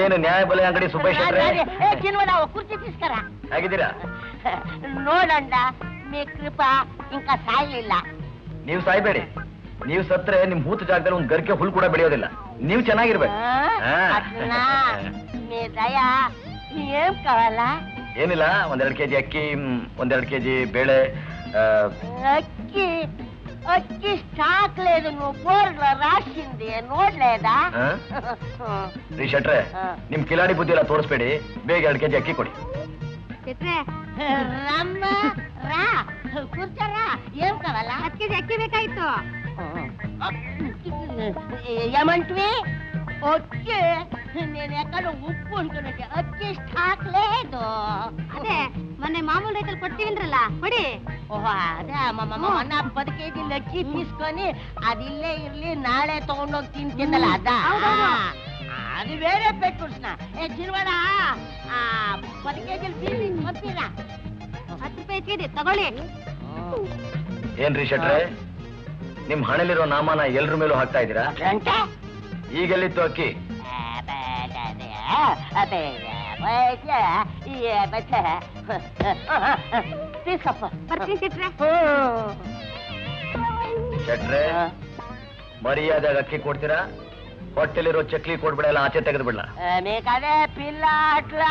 ಏನು ನ್ಯಾಯ ಬೆಲೆ ಅಂಗಡಿ ಸುಭೇಶ್ ಅವ್ರೆ? ఏ చిన్నవాడా ఒక కుర్చీ తీసుకురా ಹೇಗಿದ್ದೀರಾ ನೋಡಂಡ మీ ಕೃಪ ఇంకా ಸಾಯ್ಲಿಲ್ಲ ನೀವು ಸಾಯ್ಬೇಡಿ ನೀವು ಸತ್ರೆ ನಿಮ್ ಹೂತ ಜಾಗದಲ್ಲಿ ಒಂದ್ ಗರ್ಕೆ ಹುಲ್ ಕೂಡ ಬೆಳೆಯೋದಿಲ್ಲ ನೀವು ಚೆನ್ನಾಗಿರ್ಬೇಕು ఆ? ఆ. అట్లా మీ దయ ఏం కావాలా ಏನಿಲ್ಲ ಒಂದೆರಡು ಕೆಜಿ ಅಕ್ಕಿ ಮ್, ಒಂದೆರಡು ಕೆಜಿ ಬೇಳೆ ಆ, అక్కి అక్కి స్టాక్ లేదు నువ్వు బోర్డులో రాసింది ನೋಡ್ಲೇದಾ ಆ? ರೀ ಶೆಟ್ರೆ ಆ. ನಿಮ್ ಕಿಲಾಡಿ ಬುದ್ಧಿ ಎಲ್ಲ ತೋರಿಸ್ಬೇಡಿ ಬೇಗ ಎರಡು ಕೆಜಿ ಅಕ್ಕಿ ಕೊಡಿ రమ్మ రా కూర్చోరా ఏం కావాలా ಹತ್ತು ಕೆಜಿ ಅಕ್ಕಿ ಬೇಕಾಗಿತ್ತು ఏమంటివి వచ్చి నేను ఎక్కడ ఉప్పు ఉంటున్నట్టు వచ్చి స్టాక్ లేదు ಅದೇ ಮೊನ್ನೆ ಮಾಮೂలు ರೇಟಲ್ಲಿ ಕೊಡ್ತೀವಿಲ್ರಲ್ಲ ಕೊಡಿ ఓహో అదే అమ్మమ్మ మొన్న పది కేజీలు వచ్చి తీసుకొని అది ఇల్లే ఇర్ಲಿ నాಳೆ తಗೊಂಡೋಗಿ తింటుందಲ್ಲ అదా ಹೌದೌದು. అది వేరే పెట్టుసిన ఏ చిరువాడా ఆ పది కేజీలు బీసి పంపిరా ಹತ್ತು ರೂಪಾಯಿ ಕೆಜಿ ತಗೊಳ್ಳಿ ಏನ್ರಿ ಶೆಟ್ರೆ ನಿಮ್ ಹಣೆಲಿರೋ ನಾಮನ ಎಲ್ರ ಮೇಲೂ ಹಾಕ್ತಾ ಇದ್ದೀರಾ అంటే ಈಗೆಲ್ಲಿತ್ತು ಅಕ್ಕಿ తీసుకో ಬರ್ತೀನಿ ಸಿಟ್ರೆ ಶೆಟ್ರೆ ಮರ್ಯಾದಾಗ ಅಕ್ಕಿ ಕೊಡ್ತೀರಾ ಹೊಟ್ಟೆಲಿರೋ ಚಕ್ಲಿ ಕೊಡ್ಬಿಡ ಎಲ್ಲ ಆಚೆ ತೆಗೆದು ಬಿಡ್ಲಾ మీకదే పిల్ల అట్లా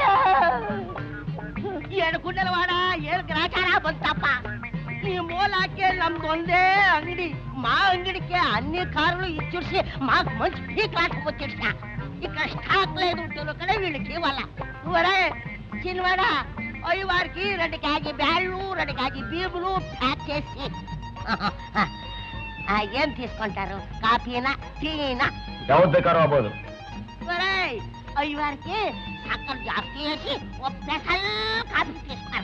ఏడు కుండల వాడ ఏడు గ్రాచారా ಬಂತಪ್ಪ నీ మూలాకే నమ్ముందే అంగడి మా అంగడికి అన్ని కార్లు ఇచ్చేసి మాకు మంచి పీక్ రాకపోతేసిన ఇక్కడ స్టాక్ లేదు ఇక్కడ వీళ్ళకి ఇవ్వాల నువ్వరే చిన్నవాడా అయ్యి వారికి రెండు కేజీ బ్యాళ్ళు రెండు కేజీ బీబులు ప్యాక్ చేసి ఆ, ఏం తీసుకుంటారు కాఫీనా టీనా ಯಾವ್ದು ಬೇಕಾದ್ರೂ ಆಗ್ಬೋದು ఒరేయ్ అయ్యి వారికి అక్కడ జాస్తి వేసి ఓ స్పెషల్ కాఫీ తీసుకురా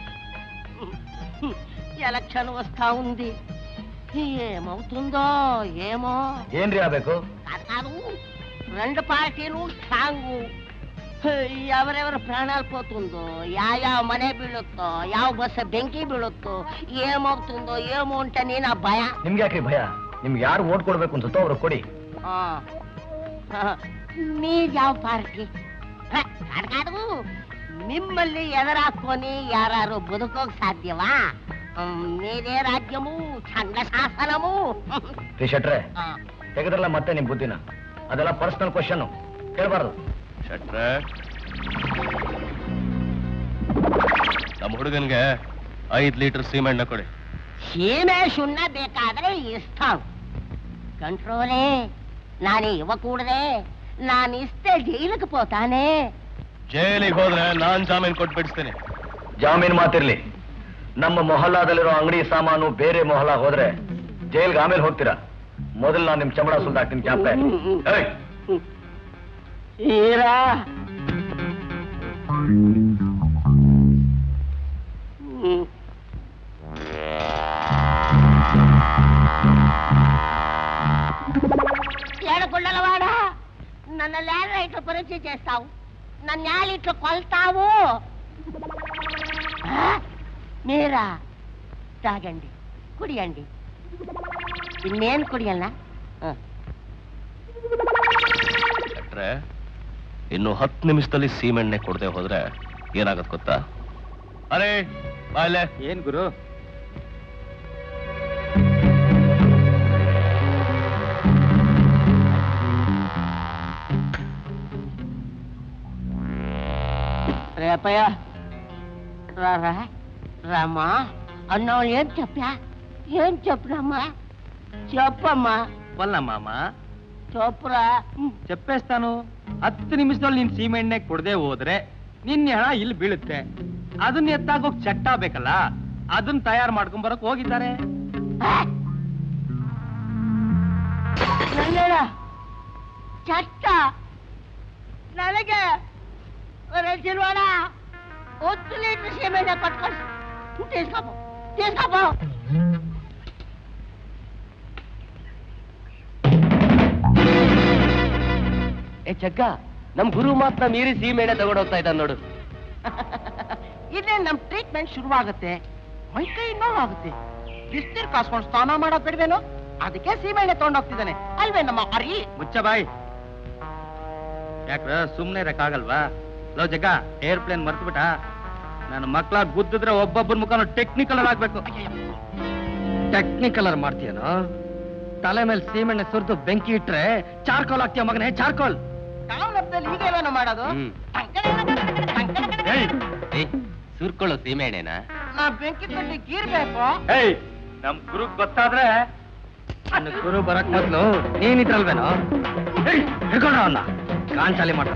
ఎలక్షన్ వస్తా ఉంది ఏమవుతుందో ఏమో ಏನ್ರಿ ಆಗ್ಬೇಕು కాదు కాదు రెండు పార్టీలు స్ట్రాంగు ఎవరెవరు ప్రాణాలు పోతుందో ಯಾವ ಮನೆ ಬೀಳುತ್ತೋ ಯಾವ ಬಸ್ ಬೆಂಕಿ ಬೀಳುತ್ತೋ ఏమవుతుందో ఏమో ಅಂತ ನೀನ ಭಯ ನಿಮ್ಗೆ ಯಾಕ್ರಿ ಭಯ ನಿಮ್ಗೆ ಯಾರು ಓಟ್ ಕೊಡ್ಬೇಕು ಅನ್ಸುತ್ತೋ ಅವ್ರಿಗೆ ಕೊಡಿ ఆ. ఆ, మీది ಯಾವ పార్టీ హ, కాదు కాదు మిమ్మల్ని ఎదరాక్కొని యారారు బతుకోక సాధ్యమా ఉమ్, మీదే రాజ్యము చండ శాసనము ರೀ ಶೆಟ್ರೆ ఆ, ತೆಗೆದ್ರಲ್ಲ ಮತ್ತೆ ನಿಮ್ ಬುದ್ಧಿನ ಅದೆಲ್ಲ ಪರ್ಸನಲ್ ಕ್ವಶನ್ ಕೇಳಬಾರ್ದು ಶಟ್ರೆ ನಮ್ಮ ಹುಡುಗನ್ಗೆ ಐದ್ ಲೀಟರ್ ಸೀಮೆಣ್ಣೆ ಕೊಡಿ ಸೀಮೆ ಸುಣ್ಣ ಬೇಕಾದ್ರೆ ಇಸ್ತಾವ್ ಕಂಟ್ರೋಲೇ ನಾನು ಇవ్వకూడదే ನಾನು ಇಷ್ಟೇ ಜೈಲಿಗೆ పోతానే ಜೈಲಿಗೆ ಹೋದ್ರೆ ನಾನ್ ಜಾಮೀನ್ ಕೊಟ್ಟು ಬಿಡಿಸ್ತೇನೆ ಜಾಮೀನ್ ಮಾತಿರ್ಲಿ ನಮ್ಮ ಮೊಹಲ್ಲಾದಲ್ಲಿರೋ ಅಂಗಡಿ ಸಾಮಾನು ಬೇರೆ ಮೊಹಲ್ಲಾ ಹೋದ್ರೆ ಜೈಲ್ಗೆ ಆಮೇಲೆ ಹೋಗ್ತೀರಾ ಮೊದಲು ನಾನು ನಿಮ್ ಚಮಡ ಸುಲ್ದಾಕ್ತೀನಿ ಜ್ಞಾಪಕ ಇರ್ಲಿ. ಏಯ್ ఈరా ఏడకుండలవాడా నన్ను ల్యాండ్ రైట్ పరీక్ష చేస్తావు నన్ను న్యాలీట్లో కొల్తావు ఆ? మీరా తాగండి కుడియండి ಇನ್ನೇನು ಕುಡಿಯಲ್ಲ ಹ. ಶಟ್ರೆ ಇನ್ನು ಹತ್ತು ನಿಮಿಷದಲ್ಲಿ ಸೀಮೆಣ್ಣೆ ಕೊಡದೆ ಹೋದ್ರೆ ಏನಾಗತ್ ಗೊತ್ತಾ ಅರೆ ಬಾಯ್ಲೆ ಏನ್ ಗುರು రేపయ్య రారా రామా అన్నావు ఏం చెప్పా ఏం చెప్పురమ్మా చెప్పమ్మా వల్ల మామ చెప్పురా చెప్పేస్తాನು ಹತ್ತು ನಿಮಿಷದಲ್ಲಿ ನೀನ್ ಸೀಮೆ ಎಣ್ಣೆ ಕೊಡದೆ ಹೋದ್ರೆ ನಿನ್ನ ಹಣ ಇಲ್ಲಿ ಬೀಳುತ್ತೆ ಅದನ್ನ ಎತ್ತಾಗೋಕ್ ಚಟ್ಟ ಬೇಕಲ್ಲ ಅದನ್ನ ತಯಾರು ಮಾಡ್ಕೊಂಡ್ ಬರಕ್ ಹೋಗಿದ್ದಾರೆ ನನ್ನಡ ಚಟ್ಟ ನನಗೆ ರಚಿಲ್ವಾಡ ಒತ್ತು ಲೀಟರ್ ಸೀಮೆಣ್ಣೆ ಪಟ್ಕೊಂಡು తీసుకోపో తీసుకోపో ಏ ಜಗ್ಗ ನಮ್ ಗುರು ಮಾತ್ರ ಮೀರಿ ಸೀಮೆಣ್ಣೆ ತಗೊಂಡೋಗ್ತಾ ಇದ್ದಾನೆ ನೋಡು ಇದೇ ನಮ್ ಟ್ರೀಟ್ಮೆಂಟ್ ಶುರುವಾಗುತ್ತೆ ಮೈ ಕೈ ನೋವಾಗುತ್ತೆ ಬಿಸ್ನೀರ್ ಕಾಸ್ಕೊಂಡು ಸ್ನಾನ ಮಾಡೋದ್ ಬಿಡ್ವೇನೋ ಅದಕ್ಕೆ ಸೀಮೆಣ್ಣೆ ತಗೊಂಡೋಗ್ತಿದ್ದಾನೆ ಅಲ್ವೇ ನಮ್ಮ ಅರಿ ಮುಚ್ಚ ಬಾಯ್ ಯಾಕ್ರ ಸುಮ್ಮನೆ ಇರಕ್ಕಾಗಲ್ವಾ ಲೋ ಜಗ್ಗ ಏರ್ಪ್ಲೇನ್ ಮರ್ತ್ಬಿಟ್ಟ ನನ್ನ ಮಕ್ಳ ಗುದ್ದಿದ್ರೆ ಒಬ್ಬೊಬ್ಬರ ಮುಖನು ಟೆಕ್ನಿಕಲರ್ ಆಗ್ಬೇಕು ಟೆಕ್ನಿಕಲರ್ ಮಾಡ್ತೀಯನೋ ತಲೆ ಮೇಲೆ ಸೀಮೆಣ್ಣೆ ಸುರಿದು ಬೆಂಕಿ ಇಟ್ರೆ ಚಾರ್ಕೋಲ್ ಆಗ್ತೀಯ ಮಗನೇ ಚಾರ್ಕೋಲ್ ಕಾಮನಪ್ಪದಲ್ಲಿ ಹೀಗೇನೋ ಮಾಡೋದು ಸುರ್ಕೊಳ್ಳೋ ಸೀಮೆಣ್ಣೆನಾ ನಾ ಬೆಂಕಿ ತಟ್ಟಿ ಗೀರ್ಬೇಕು ಏಯ್ ನಮ್ ಗುರು ಗೊತ್ತಾದ್ರೆ ನನ್ನ ಗುರು ಬರಕ್ ಮೊದ್ಲು ನೀನಿದ್ರಲ್ವೇನೋ ಹಿಡ್ಕೊಂಡ್ರ ಅವನ್ನ ಕಾಂಚಾಲಿ ಮಾಡ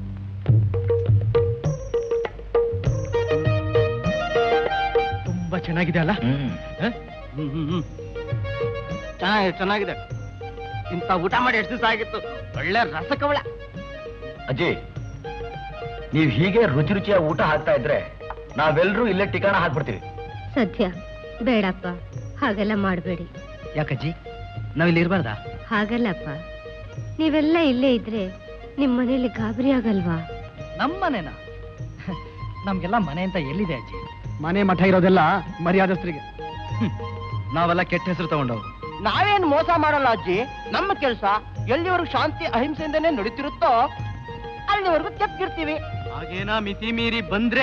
ತುಂಬಾ ಚೆನ್ನಾಗಿದೆ ಅಲ್ಲ ಹ್ಮ್ ಚೆನ್ನಾಗಿದೆ ಚೆನ್ನಾಗಿದೆ ಇಂಥ ಊಟ ಮಾಡಿ ಎಷ್ಟು ದಿವಸ ಆಗಿತ್ತು ಒಳ್ಳೆ ರಸಕವಳ ಅಜ್ಜಿ ನೀವ್ ಹೀಗೆ ರುಚಿ ರುಚಿಯಾಗಿ ಊಟ ಹಾಕ್ತಾ ಇದ್ರೆ ನಾವೆಲ್ಲರೂ ಇಲ್ಲೇ ಟಿಕಾಣ ಹಾಕ್ಬಿಡ್ತೀವಿ ಸದ್ಯ ಬೇಡಪ್ಪ ಹಾಗೆಲ್ಲ ಮಾಡಬೇಡಿ ಯಾಕಜ್ಜಿ ನಾವಿಲ್ಲಿ ಇರ್ಬಾರ್ದಾ ಹಾಗಲ್ಲಪ್ಪ ನೀವೆಲ್ಲ ಇಲ್ಲೇ ಇದ್ರೆ ನಿಮ್ ಮನೇಲಿ ಗಾಬರಿ ಆಗಲ್ವಾ ನಮ್ಮನೇನ ನಮ್ಗೆಲ್ಲ ಮನೆ ಅಂತ ಎಲ್ಲಿದೆ ಅಜ್ಜಿ ಮನೆ ಮಠ ಇರೋದೆಲ್ಲ ಮರ್ಯಾದಸ್ಥರಿಗೆ ನಾವೆಲ್ಲ ಕೆಟ್ಟ ಹೆಸರು ತಗೊಂಡವು ನಾವೇನ್ ಮೋಸ ಮಾಡಲ್ಲ ಅಜ್ಜಿ ನಮ್ಮ ಕೆಲಸ ಎಲ್ಲಿವರೆಗೂ ಶಾಂತಿ ಅಹಿಂಸೆಯಿಂದನೇ ನಡೀತಿರುತ್ತೋ ಅಲ್ಲಿವರೆಗೂ ತೆಪ್ಪಿರ್ತೀವಿ ಹಾಗೇನಾ ಮಿತಿ ಮೀರಿ ಬಂದ್ರೆ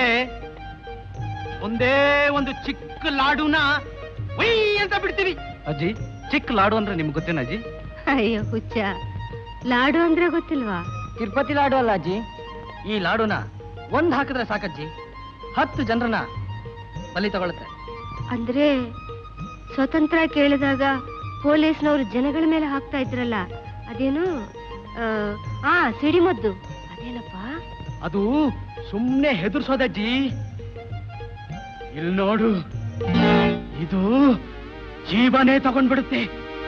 ಒಂದೇ ಒಂದು ಚಿಕ್ಕ ಲಾಡುನ ಒಯ್ ಅಂತ ಬಿಡ್ತೀವಿ ಅಜ್ಜಿ ಚಿಕ್ಕ ಲಾಡು ಅಂದ್ರೆ ನಿಮ್ಗೆ ಗೊತ್ತೇನ ಅಜ್ಜಿ ಅಯ್ಯೋ ಹುಚ್ಚ ಲಾಡು ಅಂದ್ರೆ ಗೊತ್ತಿಲ್ವಾ ತಿರುಪತಿ ಲಾಡು ಅಲ್ಲ ಅಜ್ಜಿ ಈ ಲಾಡುನ ಒಂದ್ ಹಾಕಿದ್ರೆ ಸಾಕಜ್ಜಿ ಹತ್ತು ಜನರನ್ನ ಬಲಿ ತಗೊಳುತ್ತೆ ಅಂದ್ರೆ ಸ್ವತಂತ್ರ ಕೇಳಿದಾಗ ಪೊಲೀಸ್ನವರು ಜನಗಳ ಮೇಲೆ ಹಾಕ್ತಾ ಇದ್ರಲ್ಲ ಅದೇನು ಆ, ಆ ಸಿಡಿಮದ್ದು ಅದೇನಪ್ಪ ಅದು ಸುಮ್ನೆ ಹೆದರ್ಸೋದಜ್ಜಿ ಇಲ್ಲಿ ನೋಡು ಇದು ಜೀವನೇ ತಗೊಂಡ್ಬಿಡುತ್ತೆ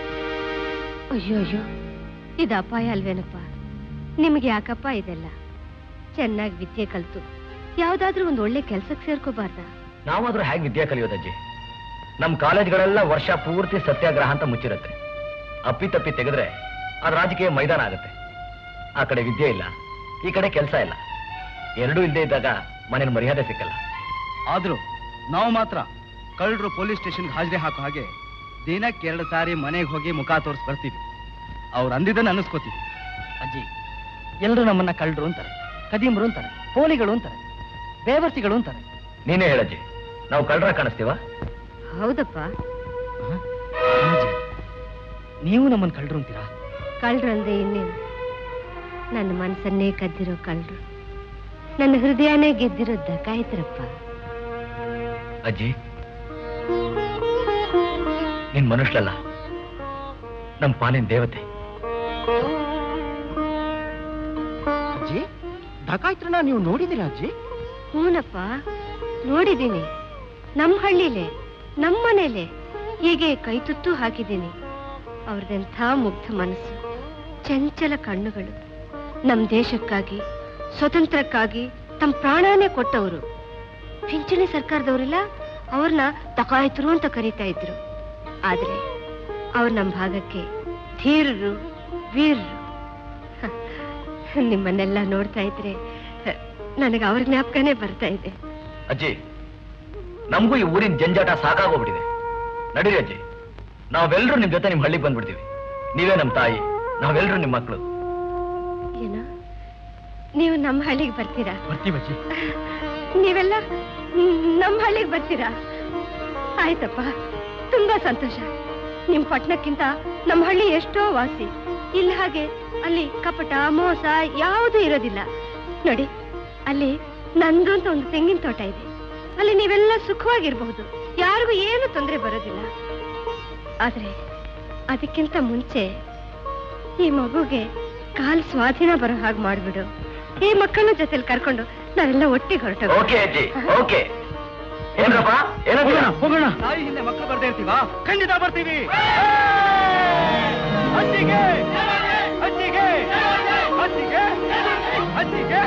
ಅಯ್ಯೋ ಅಯ್ಯೋ ಇದು ಅಪಾಯ ಅಲ್ವೇನಪ್ಪ ನಿಮ್ಗೆ ಯಾಕಪ್ಪ ಇದೆಲ್ಲ ಚೆನ್ನಾಗಿ ವಿದ್ಯೆ ಕಲ್ತು ಯಾವ್ದಾದ್ರೂ ಒಂದು ಒಳ್ಳೆ ಕೆಲ್ಸಕ್ಕೆ ಸೇರ್ಕೋಬಾರ್ದಾ ನಾವಾದ್ರೂ ಹೇಗೆ ವಿದ್ಯೆ ಕಲಿಯೋದಜ್ಜಿ ನಮ್ ಕಾಲೇಜ್ಗಳೆಲ್ಲ ವರ್ಷ ಪೂರ್ತಿ ಸತ್ಯಾಗ್ರಹ ಅಂತ ಮುಚ್ಚಿರುತ್ತೆ ಅಪ್ಪಿತಪ್ಪಿ ತೆಗೆದ್ರೆ ಅದು ರಾಜಕೀಯ ಮೈದಾನ ಆಗುತ್ತೆ ಆ ಕಡೆ ವಿದ್ಯೆ ಇಲ್ಲ ಈ ಕಡೆ ಕೆಲಸ ಇಲ್ಲ ಎರಡೂ ಇಲ್ಲದೆ ಇದ್ದಾಗ ಮನೇಲಿ ಮರ್ಯಾದೆ ಸಿಕ್ಕಲ್ಲ ಆದ್ರೂ ನಾವು ಮಾತ್ರ ಕಳ್ಳರು ಪೊಲೀಸ್ ಸ್ಟೇಷನ್ಗೆ ಹಾಜರಿ ಹಾಕೋ ಹಾಗೆ ದಿನಕ್ಕೆ ಎರಡು ಸಾರಿ ಮನೆಗೆ ಹೋಗಿ ಮುಖ ತೋರಿಸಿ ಬರ್ತೀವಿ ಅವ್ರು ಅಂದಿದ್ದನ್ನು ಅನ್ನಿಸ್ಕೋತೀವಿ ಅಜ್ಜಿ ಎಲ್ಲರೂ ನಮ್ಮನ್ನ ಕಳ್ಳರು ಅಂತಾರೆ ಕದೀಮ್ರು ಅಂತಾರೆ ಪೋಲಿಗಳು ಅಂತಾರೆ ಬೇವರ್ಸಿಗಳು ಅಂತಾರೆ ನೀನೇ ಹೇಳಜ್ಜಿ ನಾವು ಕಳ್ರ ಕಾಣಿಸ್ತೀವ ಹೌದಪ್ಪ ಅಜ್ಜಿ, ನೀವು ನಮ್ಮನ್ನ ಕಳ್ಳರು ಅಂತೀರಾ ಕಳ್ರಂದೆ ಇನ್ನೇನು ನನ್ನ ಮನಸ್ಸನ್ನೇ ಕದ್ದಿರೋ ಕಳ್ರು ನನ್ನ ಹೃದಯನೇ ಗೆದ್ದಿರೋ ದಕಾಯಿತ್ರಪ್ಪ ಅಜ್ಜಿ ನಿನ್ ಮನುಷ್ಯಲ್ಲ ನಮ್ ಪಾಲಿನ ದೇವತೆ ಅಜ್ಜಿ ಡಕಾಯ್ತ್ರನ ನೀವು ನೋಡಿದಿರ ಅಜ್ಜಿ ಹೂನಪ್ಪ ನೋಡಿದ್ದೀನಿ ನಮ್ಮ ಹಳ್ಳಿಲೆ ನಮ್ಮ ಮನೇಲೆ ಹೀಗೆ ಕೈತುತ್ತು ಹಾಕಿದ್ದೀನಿ ಅವ್ರದೆಂಥ ಮುಗ್ಧ ಮನಸ್ಸು ಚಂಚಲ ಕಣ್ಣುಗಳು ನಮ್ಮ ದೇಶಕ್ಕಾಗಿ ಸ್ವತಂತ್ರಕ್ಕಾಗಿ ತಮ್ಮ ಪ್ರಾಣನೇ ಕೊಟ್ಟವರು ಪಿಂಚಣಿ ಸರ್ಕಾರದವರೆಲ್ಲ ಅವ್ರನ್ನ ತಕಾಯ್ತರು ಅಂತ ಕರೀತಾ ಇದ್ರು ಆದ್ರೆ ಅವ್ರು ನಮ್ಮ ಭಾಗಕ್ಕೆ ಧೀರರು ವೀರರು ಹ, ನಿಮ್ಮನ್ನೆಲ್ಲ ನೋಡ್ತಾ ಇದ್ರೆ ಹ, ನನಗೆ ಅವ್ರ ಜ್ಞಾಪಕನೇ ಬರ್ತಾ ಇದೆ ಅಜ್ಜಿ ನಮಗೂ ಈ ಊರಿನ ಜಂಜಾಟ ಸಾಕಾಗೋಗ್ಬಿಟ್ಟಿದೆ ನಡೀರಿ ಅಜ್ಜಿ ನಾವೆಲ್ಲರೂ ನಿಮ್ ಜೊತೆ ನಿಮ್ ಹಳ್ಳಿಗೆ ಬಂದ್ಬಿಡ್ತೀವಿ ನೀವೇ ನಮ್ ತಾಯಿ ನಾವೆಲ್ಲರೂ ನಿಮ್ ಮಕ್ಕಳು ಏನು ನೀವು ನಮ್ಮ ಹಳ್ಳಿಗೆ ಬರ್ತೀರಾ ಬರ್ತೀವಿ ಅಜ್ಜಿ ನೀವೆಲ್ಲ ಮ್, ನಮ್ಮ ಹಳ್ಳಿಗೆ ಬರ್ತೀರಾ ಆಯ್ತಪ್ಪ ತುಂಬಾ ಸಂತೋಷ ನಿಮ್ ಪಟ್ಟಣಕ್ಕಿಂತ ನಮ್ಮ ಹಳ್ಳಿ ಎಷ್ಟೋ ವಾಸಿ ಇಲ್ಲಿ ಹಾಗೆ ಅಲ್ಲಿ ಕಪಟ ಮೋಸ ಯಾವುದೂ ಇರೋದಿಲ್ಲ ನೋಡಿ ಅಲ್ಲಿ ನಂದು ಅಂತ ಒಂದು ತೆಂಗಿನ ತೋಟ ಇದೆ ಅಲ್ಲಿ ನೀವೆಲ್ಲ ಸುಖವಾಗಿರ್ಬಹುದು ಯಾರಿಗೂ ಏನು ತೊಂದರೆ ಬರೋದಿಲ್ಲ ಆದ್ರೆ ಅದಕ್ಕಿಂತ ಮುಂಚೆ ಈ ಮಗುಗೆ ಕಾಲ್ ಸ್ವಾಧೀನ ಬರೋ ಹಾಗೆ ಮಾಡ್ಬಿಡು ಈ ಮಕ್ಕಳನ್ನ ಜೊತೆಲಿ ಕರ್ಕೊಂಡು ನಾವೆಲ್ಲ ಒಟ್ಟಿಗೆ ಹೊರಟೋಗ ಓಕೆ ಅಜ್ಜಿ ಓಕೆ ಏನ್ರಪ್ಪ ಏನಂತೀರ ಹೋಗೋಣ ತಾಯಿ ಹಿಂದೆ ಮಕ್ಕಳು ಬರ್ದೇ ಇರ್ತೀವಾ ಖಂಡಿತ ಬರ್ತೀವಿ ಅಜ್ಜಿಗೆ ಅಜ್ಜಿಗೆ ಅಜ್ಜಿಗೆ ಅಜ್ಜಿಗೆ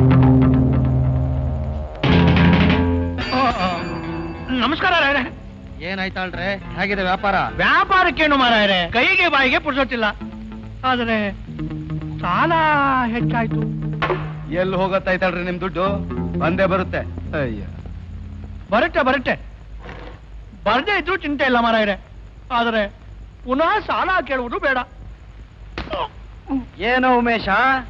ನಮಸ್ಕಾರ ರಾಯರೇ ಏನಾಯ್ತಾಳ್ರೆ ಹೇಗಿದೆ ವ್ಯಾಪಾರ ವ್ಯಾಪಾರಕ್ಕೇನು ಮಾರಾಯರೆ ಕೈಗೆ ಬಾಯಿಗೆ ಪುರ್ಸೊತ್ತಿಲ್ಲ ಆದರೆ ಸಾಲ ಹೆಚ್ಚಾಯ್ತು ಎಲ್ಲಿ ಹೋಗತ್ತಾಯ್ತಾಳ್ರಿ ನಿಮ್ ದುಡ್ಡು ಬಂದೇ ಬರುತ್ತೆ ಅಯ್ಯ ಬರುತ್ತೆ ಬರುತ್ತೆ ಬರ್ದೇ ಇದ್ರೂ ಚಿಂತೆ ಇಲ್ಲ ಮಾರಾಯರೆ ಆದರೆ ಪುನಃ ಸಾಲ ಕೇಳುವುದು ಬೇಡ ಏನೋ ಉಮೇಶ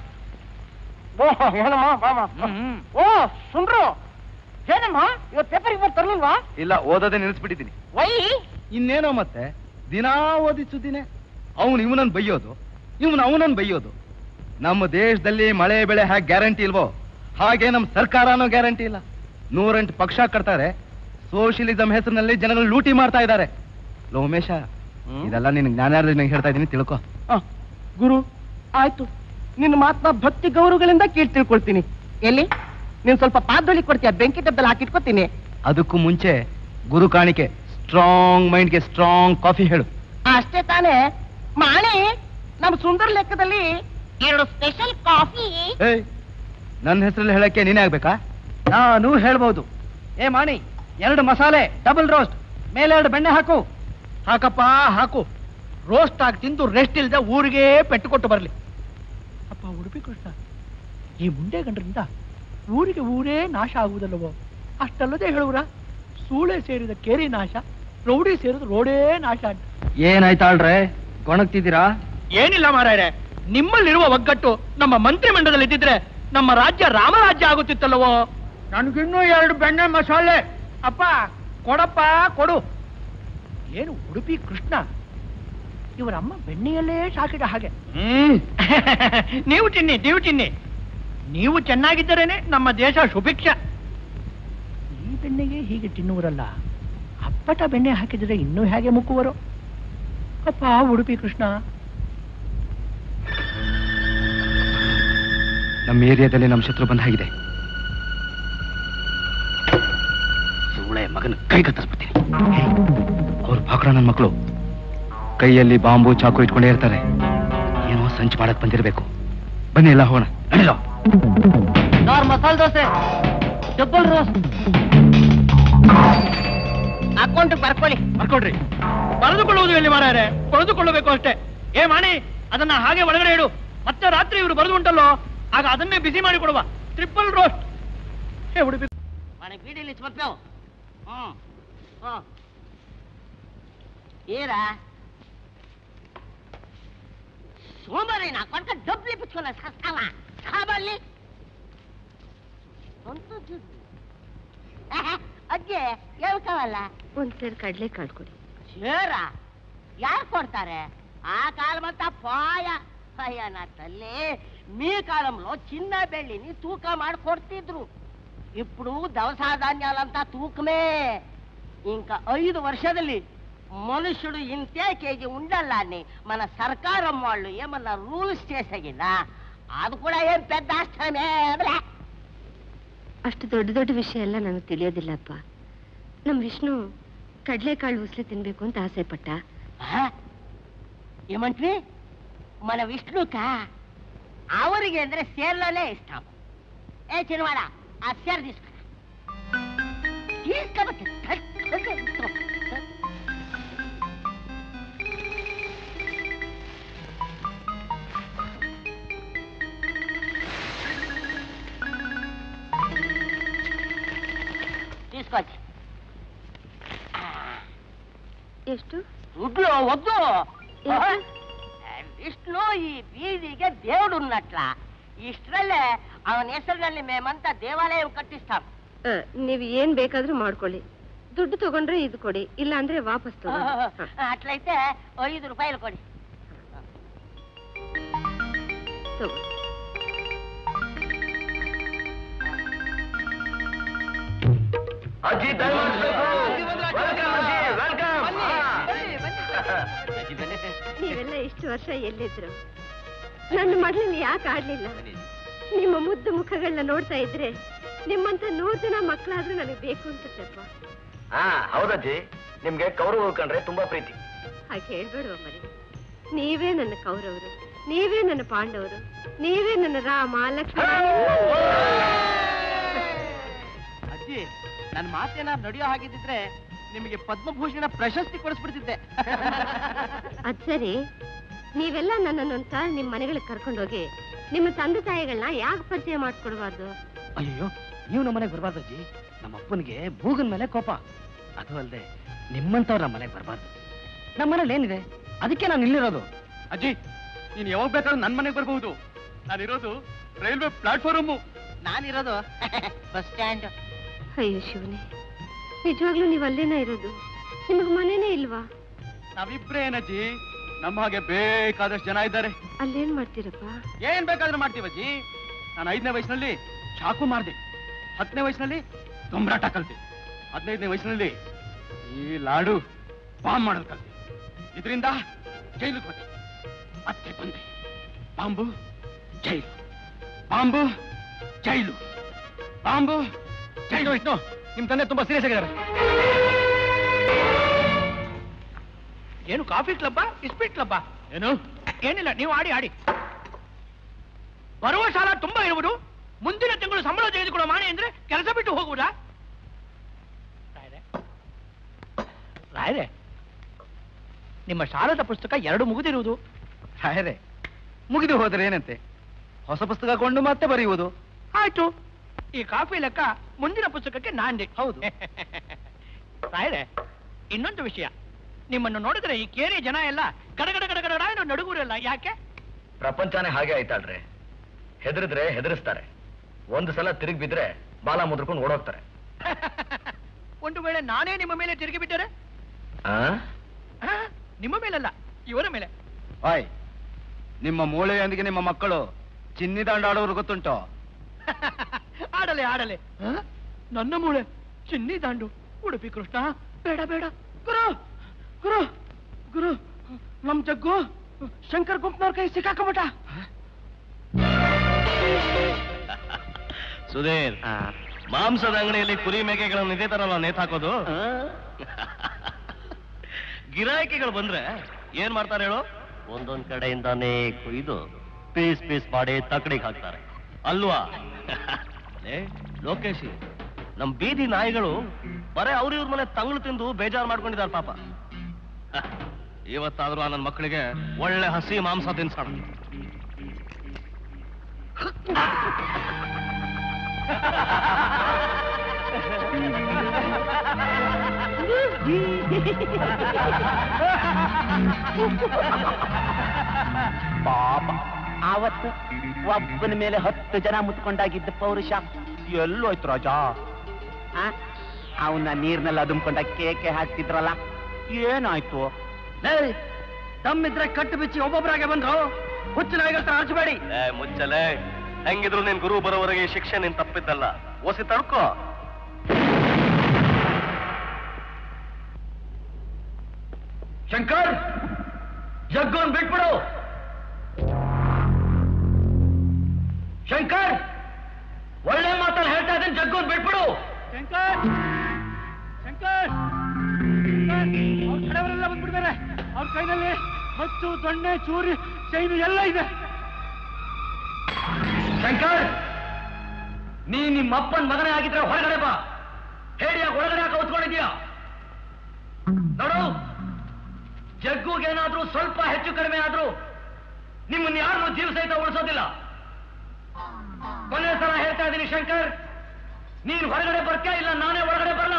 ಹ್ಮ್. ಓ ಸುಂಡ್ರು ಏನಮ್ಮ ಇವತ್ತು ಪೇಪರ್ಗೆ ಬಂದು ತರ್ಲಿಲ್ವಾ ಇಲ್ಲ ಓದೋದೇ ನಿಲ್ಲಿಸ್ಬಿಟ್ಟಿದ್ದೀನಿ ವೈ ಇನ್ನೇನೋ ಮತ್ತೆ ದಿನಾ ಓದಿ ಸುದ್ದಿನೇ ಅವನು ಇವನನ್ನ ಬೈಯೋದು ಇವನು ಅವನನ್ನ ಬೈಯೋದು ನಮ್ಮ ದೇಶದಲ್ಲಿ ಮಳೆ ಬೆಳೆ ಹೇಗೆ ಗ್ಯಾರಂಟಿ ಇಲ್ವೋ ಹಾಗೆ ನಮ್ಮ ಸರ್ಕಾರನೂ ಗ್ಯಾರಂಟಿ ಇಲ್ಲ ನೂರೆಂಟು ಪಕ್ಷ ಕಟ್ತಾರೆ ಸೋಷಿಯಲಿಸಂ ಹೆಸರಿನಲ್ಲಿ ಜನಗಳು ಲೂಟಿ ಮಾಡ್ತಾ ಇದ್ದಾರೆ ಲೋ ಉಮೇಶ ಇದೆಲ್ಲ ನಿನ್ ಜ್ಞಾನಾರ್ಜನೆ ಹೇಳ್ತಾ ಇದೀನಿ ತಿಳ್ಕೊ ಗುರು ಆಯ್ತು ನಿನ್ನ ಮಾತನ್ನ ಭಕ್ತಿ ಗೌರವಗಳಿಂದ ಕೇಳಿ ತಿಳ್ಕೊಳ್ತೀನಿ ಎಲ್ಲಿ ನೀನ್ ಸ್ವಲ್ಪ ಪಾದೊಳಿ ಕೊಡ್ತೀಯ ಬೆಂಕಿ ಡಬ್ಬದಲ್ಲಿ ಹಾಕಿಟ್ಕೊತೀನಿ ಅದಕ್ಕೂ ಮುಂಚೆ ಗುರು ಕಾಣಿಕೆ ಸ್ಟ್ರಾಂಗ್ ಮೈಂಡ್ಗೆ ಸ್ಟ್ರಾಂಗ್ ಕಾಫಿ ಹೇಳು ಅಷ್ಟೇ ತಾನೇ ಮಾಣಿ ನಮ್ ಸುಂದರ ಲೆಕ್ಕದಲ್ಲಿ ಎರಡು ಸ್ಪೆಷಲ್ ಕಾಫಿ ಏಯ್ ನನ್ನ ಹೆಸರಲ್ಲಿ ಹೇಳಕ್ಕೆ ನೀನೇ ಆಗ್ಬೇಕಾ ನಾನು ಹೇಳ್ಬೋದು ಏ ಮಾಣಿ ಎರಡು ಮಸಾಲೆ ಡಬಲ್ ರೋಸ್ಟ್ ಮೇಲೆ ಎರಡು ಬೆಣ್ಣೆ ಹಾಕು ಹಾಕಪ್ಪ ಹಾಕು ರೋಸ್ಟ್ ಆಗಿ ತಿಂದು ರೆಸ್ಟ್ ಇಲ್ಲದೆ ಊರಿಗೆ ಪೆಟ್ಟು ಕೊಟ್ಟು ಬರಲಿ ಅಪ್ಪ ಉಡುಪಿ ಕೃಷ್ಣ ಈ ಮುಂಡೆ ಗಂಡರಿಂದ ಊರಿಗೆ ಊರೇ ನಾಶ ಆಗುವುದಲ್ಲವೋ ಅಷ್ಟಲ್ಲದೆ ಹೇಳುವ್ರ ಸೂಳೆ ಸೇರಿದ ಕೇರಿ ನಾಶ ರೌಡಿ ಸೇರಿದ ರೋಡೇ ನಾಶ ಅಂತ ಏನಾಯ್ತಾಳ್ರೆ ಗೊಣಗ್ತಿದ್ದೀರಾ ಏನಿಲ್ಲ ಮಾರಾಯರೆ ನಿಮ್ಮಲ್ಲಿರುವ ಒಗ್ಗಟ್ಟು ನಮ್ಮ ಮಂತ್ರಿ ಮಂಡಲದಲ್ಲಿ ಇದ್ದಿದ್ರೆ ನಮ್ಮ ರಾಜ್ಯ ರಾಮರಾಜ್ಯ ಆಗುತ್ತಿತ್ತಲ್ಲವೋ ನನಗಿನ್ನೂ ಎರಡು ಬೆಣ್ಣೆ ಮಸಾಲೆ ಅಪ್ಪ ಕೊಡಪ್ಪ ಕೊಡು ಏನು ಉಡುಪಿ ಕೃಷ್ಣ ಇವರಮ್ಮ ಬೆಣ್ಣೆಯಲ್ಲೇ ಸಾಕಿದ ಹಾಗೆ ನೀವು ತಿನ್ನಿ ನೀವು ತಿನ್ನಿ ನೀವು ಚೆನ್ನಾಗಿದ್ದರೇನೆ ನಮ್ಮ ದೇಶ ಸುಭಿಕ್ಷ ಈ ಬೆಣ್ಣೆಗೆ ಹೀಗೆ ತಿನ್ನುವರಲ್ಲ ಅಪ್ಪಟ ಬೆಣ್ಣೆ ಹಾಕಿದರೆ ಇನ್ನೂ ಹೇಗೆ ಮುಕ್ಕುವರು ಅಪ್ಪ ಉಡುಪಿ ಕೃಷ್ಣ ನಮ್ಮ ಏರಿಯಾದಲ್ಲಿ ನಮ್ಮ ಶತ್ರು ಬಂದ ಹಾಗಿದೆ ಸೂಳೆ ಮಗನ ಕೈ ಕತ್ತರಿಸ್ಬಿಡ್ತೀನಿ ಅವ್ರು ಬಾಕ್ರ ನನ್ನ ಮಕ್ಕಳು ಕೈಯಲ್ಲಿ ಬಾಂಬು ಚಾಕು ಇಟ್ಕೊಂಡೇ ಇರ್ತಾರೆ ಏನೋ ಸಂಚು ಮಾಡಕ್ ಬಂದಿರಬೇಕು ಬನ್ನಿ ಎಲ್ಲ ಹೋಗೋಣ ನಡೀರೋ ಮಸಾಲೆ ದೋಸೆ ಡಬಲ್ ರೋಸ್ ಅಕೌಂಟ್ ಬರ್ಕೊಳ್ಳಿ ಬರ್ಕೊಡ್ರಿ ಬರೆದುಕೊಳ್ಳುವುದು ಎಲ್ಲಿ ಮಾರಾಯರೆ ಬರೆದುಕೊಳ್ಳಬೇಕು ಅಷ್ಟೇ ಏ ಮಾಣಿ ಅದನ್ನ ಹಾಗೆ ಒಳಗಡೆ ಇಡು ಮತ್ತೆ ರಾತ್ರಿ ಇವರು ಬರೆದು ಉಂಟಲ್ಲೋ ಆಗ ಅದನ್ನೇ ಬಿಸಿ ಮಾಡಿ ಕೊಡುವ ಟ್ರಿಪಲ್ ರೋಸ್ಟ್ ಏ ಉಡುಪಿ మన బీడీలు ఇచ్చి పంపావు ఏరా సోమవారి నా కొడుకు డబ్బులు ఇప్పించుకున్నా సస్తావా కావాలి ಅಜ್ಜೆ ಏನು ಕಾವಲ್ಲ ಒಂದ್ಸರಿ ಕಡ್ಲೆಕಾಳು ಕೊಡಿ ಚೇರ ಯಾರು ಕೊಡ್ತಾರೆ ఆ కాలమంతా పోయ అయ్యా నా తల్లి మీ కాలంలో చిన్న బెళ్ళిని తూక ಮಾಡಿ కొಡ್ತಿದ್ರು ఇప్పుడు దవస ధాన్యాలంతా తూకమే ఇంకా ఐదు వర్షದಲ್ಲಿ మనుషుడు ఇంతే కేజీ ఉండాల అని మన సర్కారం వాళ్ళు ఏమన్నా రూల్స్ చేసగినా అది కూడా ఏం పెద్ద ఆశ్రమే ಅಷ್ಟು ದೊಡ್ಡ ದೊಡ್ಡ ವಿಷಯ ಎಲ್ಲ ನನಗೆ ತಿಳಿಯೋದಿಲ್ಲಪ್ಪ ನಮ್ಮ ವಿಷ್ಣು ಕಡ್ಲೆಕಾಳು ಉಸ್ಲಿ ತಿನ್ಬೇಕು ಅಂತ ಆಸೆ ಪಟ್ಟ ఏమంటే మన విష్ణుక ఆవరికి అంటే సేర్లోనే ఇష్టం ఏ చిన్నవాడ ఆ సేర్ తీసుకురా తీసుకోబట్టి తీసుకోవచ్చు ಎಷ್ಟು వద్దు వద్దు ఏంటి? విష్ణు ఈ బీదిಗೆ దేవుడు ఉన్నట్ల ಇಷ್ಟರಲ್ಲೇ ಅವನ ಹೆಸರಿನಲ್ಲಿ ಮೇಮಂತ ದೇವಾಲಯ ಕಟ್ಟಿಸ್ತಾం ಆ, ನೀವು ಏನ್ ಬೇಕಾದ್ರೂ ಮಾಡ್ಕೊಳ್ಳಿ ದುಡ್ಡು ತಗೊಂಡ್ರೆ ಇದು ಕೊಡಿ ಇಲ್ಲ ಅಂದ್ರೆ ವಾಪಸ್ ತಗೊಳ್ಳಿ ಹ, ಅಟ್ಲయితే ಐದು ರೂಪಾಯಿలు ಕೊಡಿ ತಗೊಳ್ಳಿ ಅಜ್ಜಿ ನೀವೆಲ್ಲ ಇಷ್ಟು ವರ್ಷ ಎಲ್ಲಿದ್ರು ನನ್ನ ಮಗಳನ್ನ ಯಾಕೆ ಆಡ್ಲಿಲ್ಲ ನಿಮ್ಮ ಮುದ್ದು ಮುಖಗಳನ್ನ ನೋಡ್ತಾ ಇದ್ರೆ ನಿಮ್ಮಂತ ನೂರು ಜನ ಮಕ್ಕಳಾದ್ರೂ ನನಗೆ ಬೇಕು ಅನ್ಸುತ್ತಪ್ಪ ಹಾ ಹೌದಜ್ಜಿ ನಿಮ್ಗೆ ಕೌರವ ಕಂಡ್ರೆ ತುಂಬಾ ಪ್ರೀತಿ ಹಾಗೆ ಹೇಳ್ಬೇಡುವ ಮರಿ ನೀವೇ ನನ್ನ ಕೌರವರು ನೀವೇ ನನ್ನ ಪಾಂಡವರು ನೀವೇ ನನ್ನ ರಾಮ ಲಕ್ಷ್ಮಣ ಎಲ್ಲ ಅಜ್ಜಿ ನನ್ನ ಮಾತೇನಾದ್ರು ನಡೆಯೋ ಹಾಗಿದ್ದಿದ್ರೆ ನಿಮಗೆ ಪದ್ಮಭೂಷಣ ಪ್ರಶಸ್ತಿ ಕೊಡಿಸ್ಬಿಡ್ತಿದ್ದೆ ಅದ್ ಸರಿ ನೀವೆಲ್ಲ ನನ್ನನ್ನೊಂದ್ಸಾರಿ ನಿಮ್ ಮನೆಗಳಿಗೆ ಕರ್ಕೊಂಡೋಗಿ ನಿಮ್ಮ ತಂದೆ ತಾಯಿಗಳನ್ನ ಯಾಕೆ ಪರಿಚಯ ಮಾಡ್ಕೊಡ್ಬಾರ್ದು ಅಯ್ಯೋ ನೀವು ನಮ್ಮ ಮನೆಗೆ ಬರಬಾರ್ದು ಅಜ್ಜಿ ನಮ್ಮ ಅಪ್ಪನಿಗೆ ಬೂಗನ್ ಮೇಲೆ ಕೋಪ ಅದು ಅಲ್ಲದೆ ನಿಮ್ಮಂತವ್ರ ನಮ್ಮ ಮನೆಗೆ ಬರಬಾರ್ದು ನಮ್ಮ ಮನೇಲಿ ಏನಿದೆ ಅದಕ್ಕೆ ನಾನು ಇಲ್ಲಿರೋದು ಅಜ್ಜಿ ನೀನು ಯಾವಾಗ ಬೇಕಾದ್ರೂ ನನ್ನ ಮನೆಗೆ ಬರಬಹುದು ನಾನಿರೋದು ರೈಲ್ವೆ ಪ್ಲಾಟ್ಫಾರ್ಮು ನಾನಿರೋದು ಬಸ್ ಸ್ಟ್ಯಾಂಡ್ ಅಯ್ಯೋ ಶಿವನೇ ನಿಜವಾಗ್ಲೂ ನೀವು ಅಲ್ಲೇನ ಇರೋದು ನಿಮಗ್ ಮನೇನೇ ಇಲ್ವಾ ನಾವಿಬ್ರೇ ಏನಜ್ಜಿ ನಮ್ಮ ಹಾಗೆ ಬೇಕಾದಷ್ಟು ಜನ ಇದ್ದಾರೆ ಅಲ್ಲೇನ್ ಮಾಡ್ತೀರಪ್ಪ ಏನ್ ಬೇಕಾದ್ರೂ ಮಾಡ್ತೀವಜ್ಜಿ ನಾನು ಐದನೇ ವಯಸ್ಸಿನಲ್ಲಿ ಚಾಕು ಮಾರ್ದೆ ಹತ್ತನೇ ವಯಸ್ಸಿನಲ್ಲಿ ತುಂಬ್ರಾಟ ಕಲ್ತೆ ಹದಿನೈದನೇ ವಯಸ್ಸಿನಲ್ಲಿ ಈ ಲಾಡು ಬಾಂಬ್ ಮಾಡೋದು ಕಲ್ತೆ ಇದರಿಂದ ಜೈಲಿಗೆ ಹೋದೆ ಮತ್ತೆ ಬಂದೆ bomb jail bomb jail bomb jail Vishnu ನಿಮ್ ತಂದೆ ತುಂಬಾ ಸೀರಿಯಸ್ ಆಗಿದ್ದಾರೆ ಏನು ಕಾಫಿ ಕ್ಲಬ್ಬ ಇಸ್ಪೀಟ್ ಕ್ಲಬ್ಬ ಏನು ಏನಿಲ್ಲ ನೀವು ಆಡಿ ಆಡಿ ಬರುವ ಸಾಲ ತುಂಬಾ ಇರುವುದು ಮುಂದಿನ ತಿಂಗಳು ಸಂಬಳ ತೆಗೆದುಕೊಳ್ಳೋ ಮಾಣಿ ಅಂದ್ರೆ ಕೆಲಸ ಬಿಟ್ಟು ಹೋಗುವುದಾ ರಾಯರೇ ರಾಯರೇ ನಿಮ್ಮ ಸಾಲದ ಪುಸ್ತಕ ಎರಡು ಮುಗಿದಿರುವುದು ರಾಯರೇ ಮುಗಿದು ಹೋದ್ರೆ ಏನಂತೆ ಹೊಸ ಪುಸ್ತಕ ಕೊಂಡು ಮತ್ತೆ ಬರೆಯುವುದು ಆಯ್ತು ಈ ಕಾಫಿ ಲೆಕ್ಕ ಮುಂದಿನ ಪುಸ್ತಕಕ್ಕೆ ನಾಂದಿ ಹೌದು. ರಾಯರೇ ಇನ್ನೊಂದು ವಿಷಯ ನಿಮ್ಮನ್ನು ನೋಡಿದ್ರೆ ಈ ಕೇರಿ ಜನ ಎಲ್ಲ ಗಡಗಡ ಗಡಗಡ ಏನು ನಡುಗುರಲ್ಲ ಯಾಕೆ ಪ್ರಪಂಚನೇ ಹಾಗೆ ಆಯ್ತಾಳ್ರಿ ಹೆದರಿದ್ರೆ ಹೆದರಿಸ್ತಾರೆ ಒಂದು ಸಲ ತಿರುಗಿ ಬಿದ್ರೆ ಬಾಲ ಮುದ್ರಕೊಂಡು ಓಡೋಗ್ತಾರೆ ಒಂದು ವೇಳೆ ನಾನೇ ನಿಮ್ಮ ಮೇಲೆ ತಿರುಗಿ ಬಿಟ್ಟರೆ ಆ? ಆ, ನಿಮ್ಮ ಮೇಲಲ್ಲ ಇವರ ಮೇಲೆ ಆಯ್ ನಿಮ್ಮ ಮೂಳೆಯೊಂದಿಗೆ ನಿಮ್ಮ ಮಕ್ಕಳು ಚಿನ್ನಿ ದಾಂಡು ಆಡೋರು ಗೊತ್ತುಂಟೋ ಆಡಲೆ ಆಡಲೆ ಆ? ನನ್ನ ಮೂಳೆ ಚಿನ್ನಿ ದಾಂಡು ಉಡುಪಿ ಕೃಷ್ಣ ಬೇಡ ಬೇಡ ಗುರು ಗುರು ಗುರು ನಮ್ ಜಗ್ಗು ಶಂಕರ್ ಗುಂಪ್ನವ್ರ ಕೈ ಸಿಕ್ಕಾಕೊಂಬಿಟ್ಟ ಸುಧೀರ್ ಮಾಂಸದ ಅಂಗಡಿಯಲ್ಲಿ ಕುರಿ ಮೇಕೆಗಳನ್ನು ಇದೇ ತರ ನಾವು ನೇತಾಕೋದು ಗಿರಾಕಿಗಳು ಬಂದ್ರೆ ಏನ್ ಮಾಡ್ತಾರೆ ಹೇಳು ಒಂದೊಂದ್ ಕಡೆಯಿಂದಾನೇ ಕುಯ್ದು ಪೀಸ್ ಪೀಸ್ ಮಾಡಿ ತಕ್ಕಡಿಗೆ ಹಾಕ್ತಾರೆ ಅಲ್ವಾ ಲೇ, ಲೋಕೇಶಿ ನಮ್ ಬೀದಿ ನಾಯಿಗಳು ಬರೇ ಅವ್ರ ಇವ್ರ ಮನೆ ತಂಗಳು ತಿಂದು ಬೇಜಾರು ಮಾಡ್ಕೊಂಡಿದ್ದಾರೆ ಪಾಪ ಇವತ್ತಾದ್ರೂ ಆ ನನ್ನ ಮಕ್ಕಳಿಗೆ ಒಳ್ಳೆ ಹಸಿ ಮಾಂಸ ತಿನ್ಸೋಣ ಪಾಪ ಆವತ್ತು ಒಬ್ಬನ ಮೇಲೆ ಹತ್ತು ಜನ ಮುತ್ಕೊಂಡಾಗಿದ್ದ ಪೌರುಷ ಎಲ್ಲೋಯ್ತು ರಾಜ ಅವನ್ನ ನೀರ್ನಲ್ಲಿ ಅದುಮ್ಕೊಂಡ ಕೇಕೆ ಹಾಕ್ತಿದ್ರಲ್ಲ ಏನಾಯ್ತು ತಮ್ಮಿದ್ರೆ ಕಟ್ಟು ಬಿಚ್ಚಿ ಒಬ್ಬೊಬ್ಬರಾಗೆ ಬಂದ್ರು ಹುಚ್ಚು ನಾಯಿಗಳ ಹಚ್ಚಬೇಡಿ ಏ ಮುಚ್ಚಲೆ ಹೆಂಗಿದ್ರು ನಿನ್ ಗುರು ಬರೋವರೆಗೆ ಈ ಶಿಕ್ಷೆ ನೀನ್ ತಪ್ಪಿದ್ದಲ್ಲ ಓಸಿ ತಡ್ಕೋ ಶಂಕರ್ ಜಗ್ಗೋನ್ ಬಿಟ್ಬಿಡು ಶಂಕರ್ ಒಳ್ಳೆ ಮಾತಲ್ಲಿ ಹೇಳ್ತಾ ಇದ್ದೀನಿ ಜಗ್ಗೋನ್ ಬಿಟ್ಬಿಡು ಶಂಕರ್ ಶಂಕರ್ ಅವ್ರ ಕಡೆಯವರೆಲ್ಲ ಬಂದ್ಬಿಡ್ತಾರೆ ಅವ್ರ ಕೈನಲ್ಲಿ ಹಚ್ಚು ದೊಣ್ಣೆ ಚೂರಿ ಚೈನು ಎಲ್ಲ ಇದೆ ಶಂಕರ್ ನೀ ನಿಮ್ಮ ಅಪ್ಪನ ಮಗನೇ ಆಗಿದ್ರೆ ಹೊರಗಡೆ ಬಾ ಹೇಳಿಯ ಒಳಗಡೆ ಯಾಕೆ ಹೊತ್ಕೊಂಡಿದ್ಯಾ ನೋಡು ಜಗ್ಗುಗೇನಾದ್ರೂ ಸ್ವಲ್ಪ ಹೆಚ್ಚು ಕಡಿಮೆ ಆದ್ರೂ ನಿಮ್ಮನ್ನ ಯಾರನ್ನು ಜೀವ ಸಹಿತ ಉಳಿಸೋದಿಲ್ಲ ಕೊನೆ ಸಲ ಹೇಳ್ತಾ ಇದ್ದೀನಿ ಶಂಕರ್ ನೀನು ಹೊರಗಡೆ ಬರ್ತೀಯಾ ಇಲ್ಲ ನಾನೇ ಒಳಗಡೆ ಬರಲ್ಲ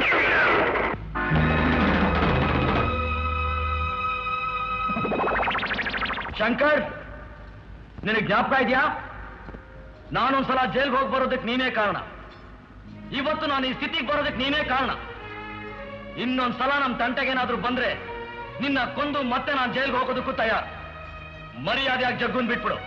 ಶಂಕರ್ ನಿನಗೆ ಜ್ಞಾಪಕ ಇದೆಯಾ ನಾನೊಂದ್ಸಲ ಜೈಲ್ಗೆ ಹೋಗಿ ಬರೋದಕ್ಕೆ ನೀನೇ ಕಾರಣ ಇವತ್ತು ನಾನು ಈ ಸ್ಥಿತಿಗೆ ಬರೋದಕ್ಕೆ ನೀನೇ ಕಾರಣ ಇನ್ನೊಂದ್ಸಲ ನಮ್ಮ ತಂಟೆಗೇನಾದ್ರೂ ಬಂದ್ರೆ ನಿನ್ನ ಕೊಂದು ಮತ್ತೆ ನಾನು ಜೈಲ್ಗೆ ಹೋಗೋದಕ್ಕೂ ತಯಾರು ಮರ್ಯಾದೆಯಾಗಿ ಜಗ್ಗುನ್ ಬಿಟ್ಬಿಡು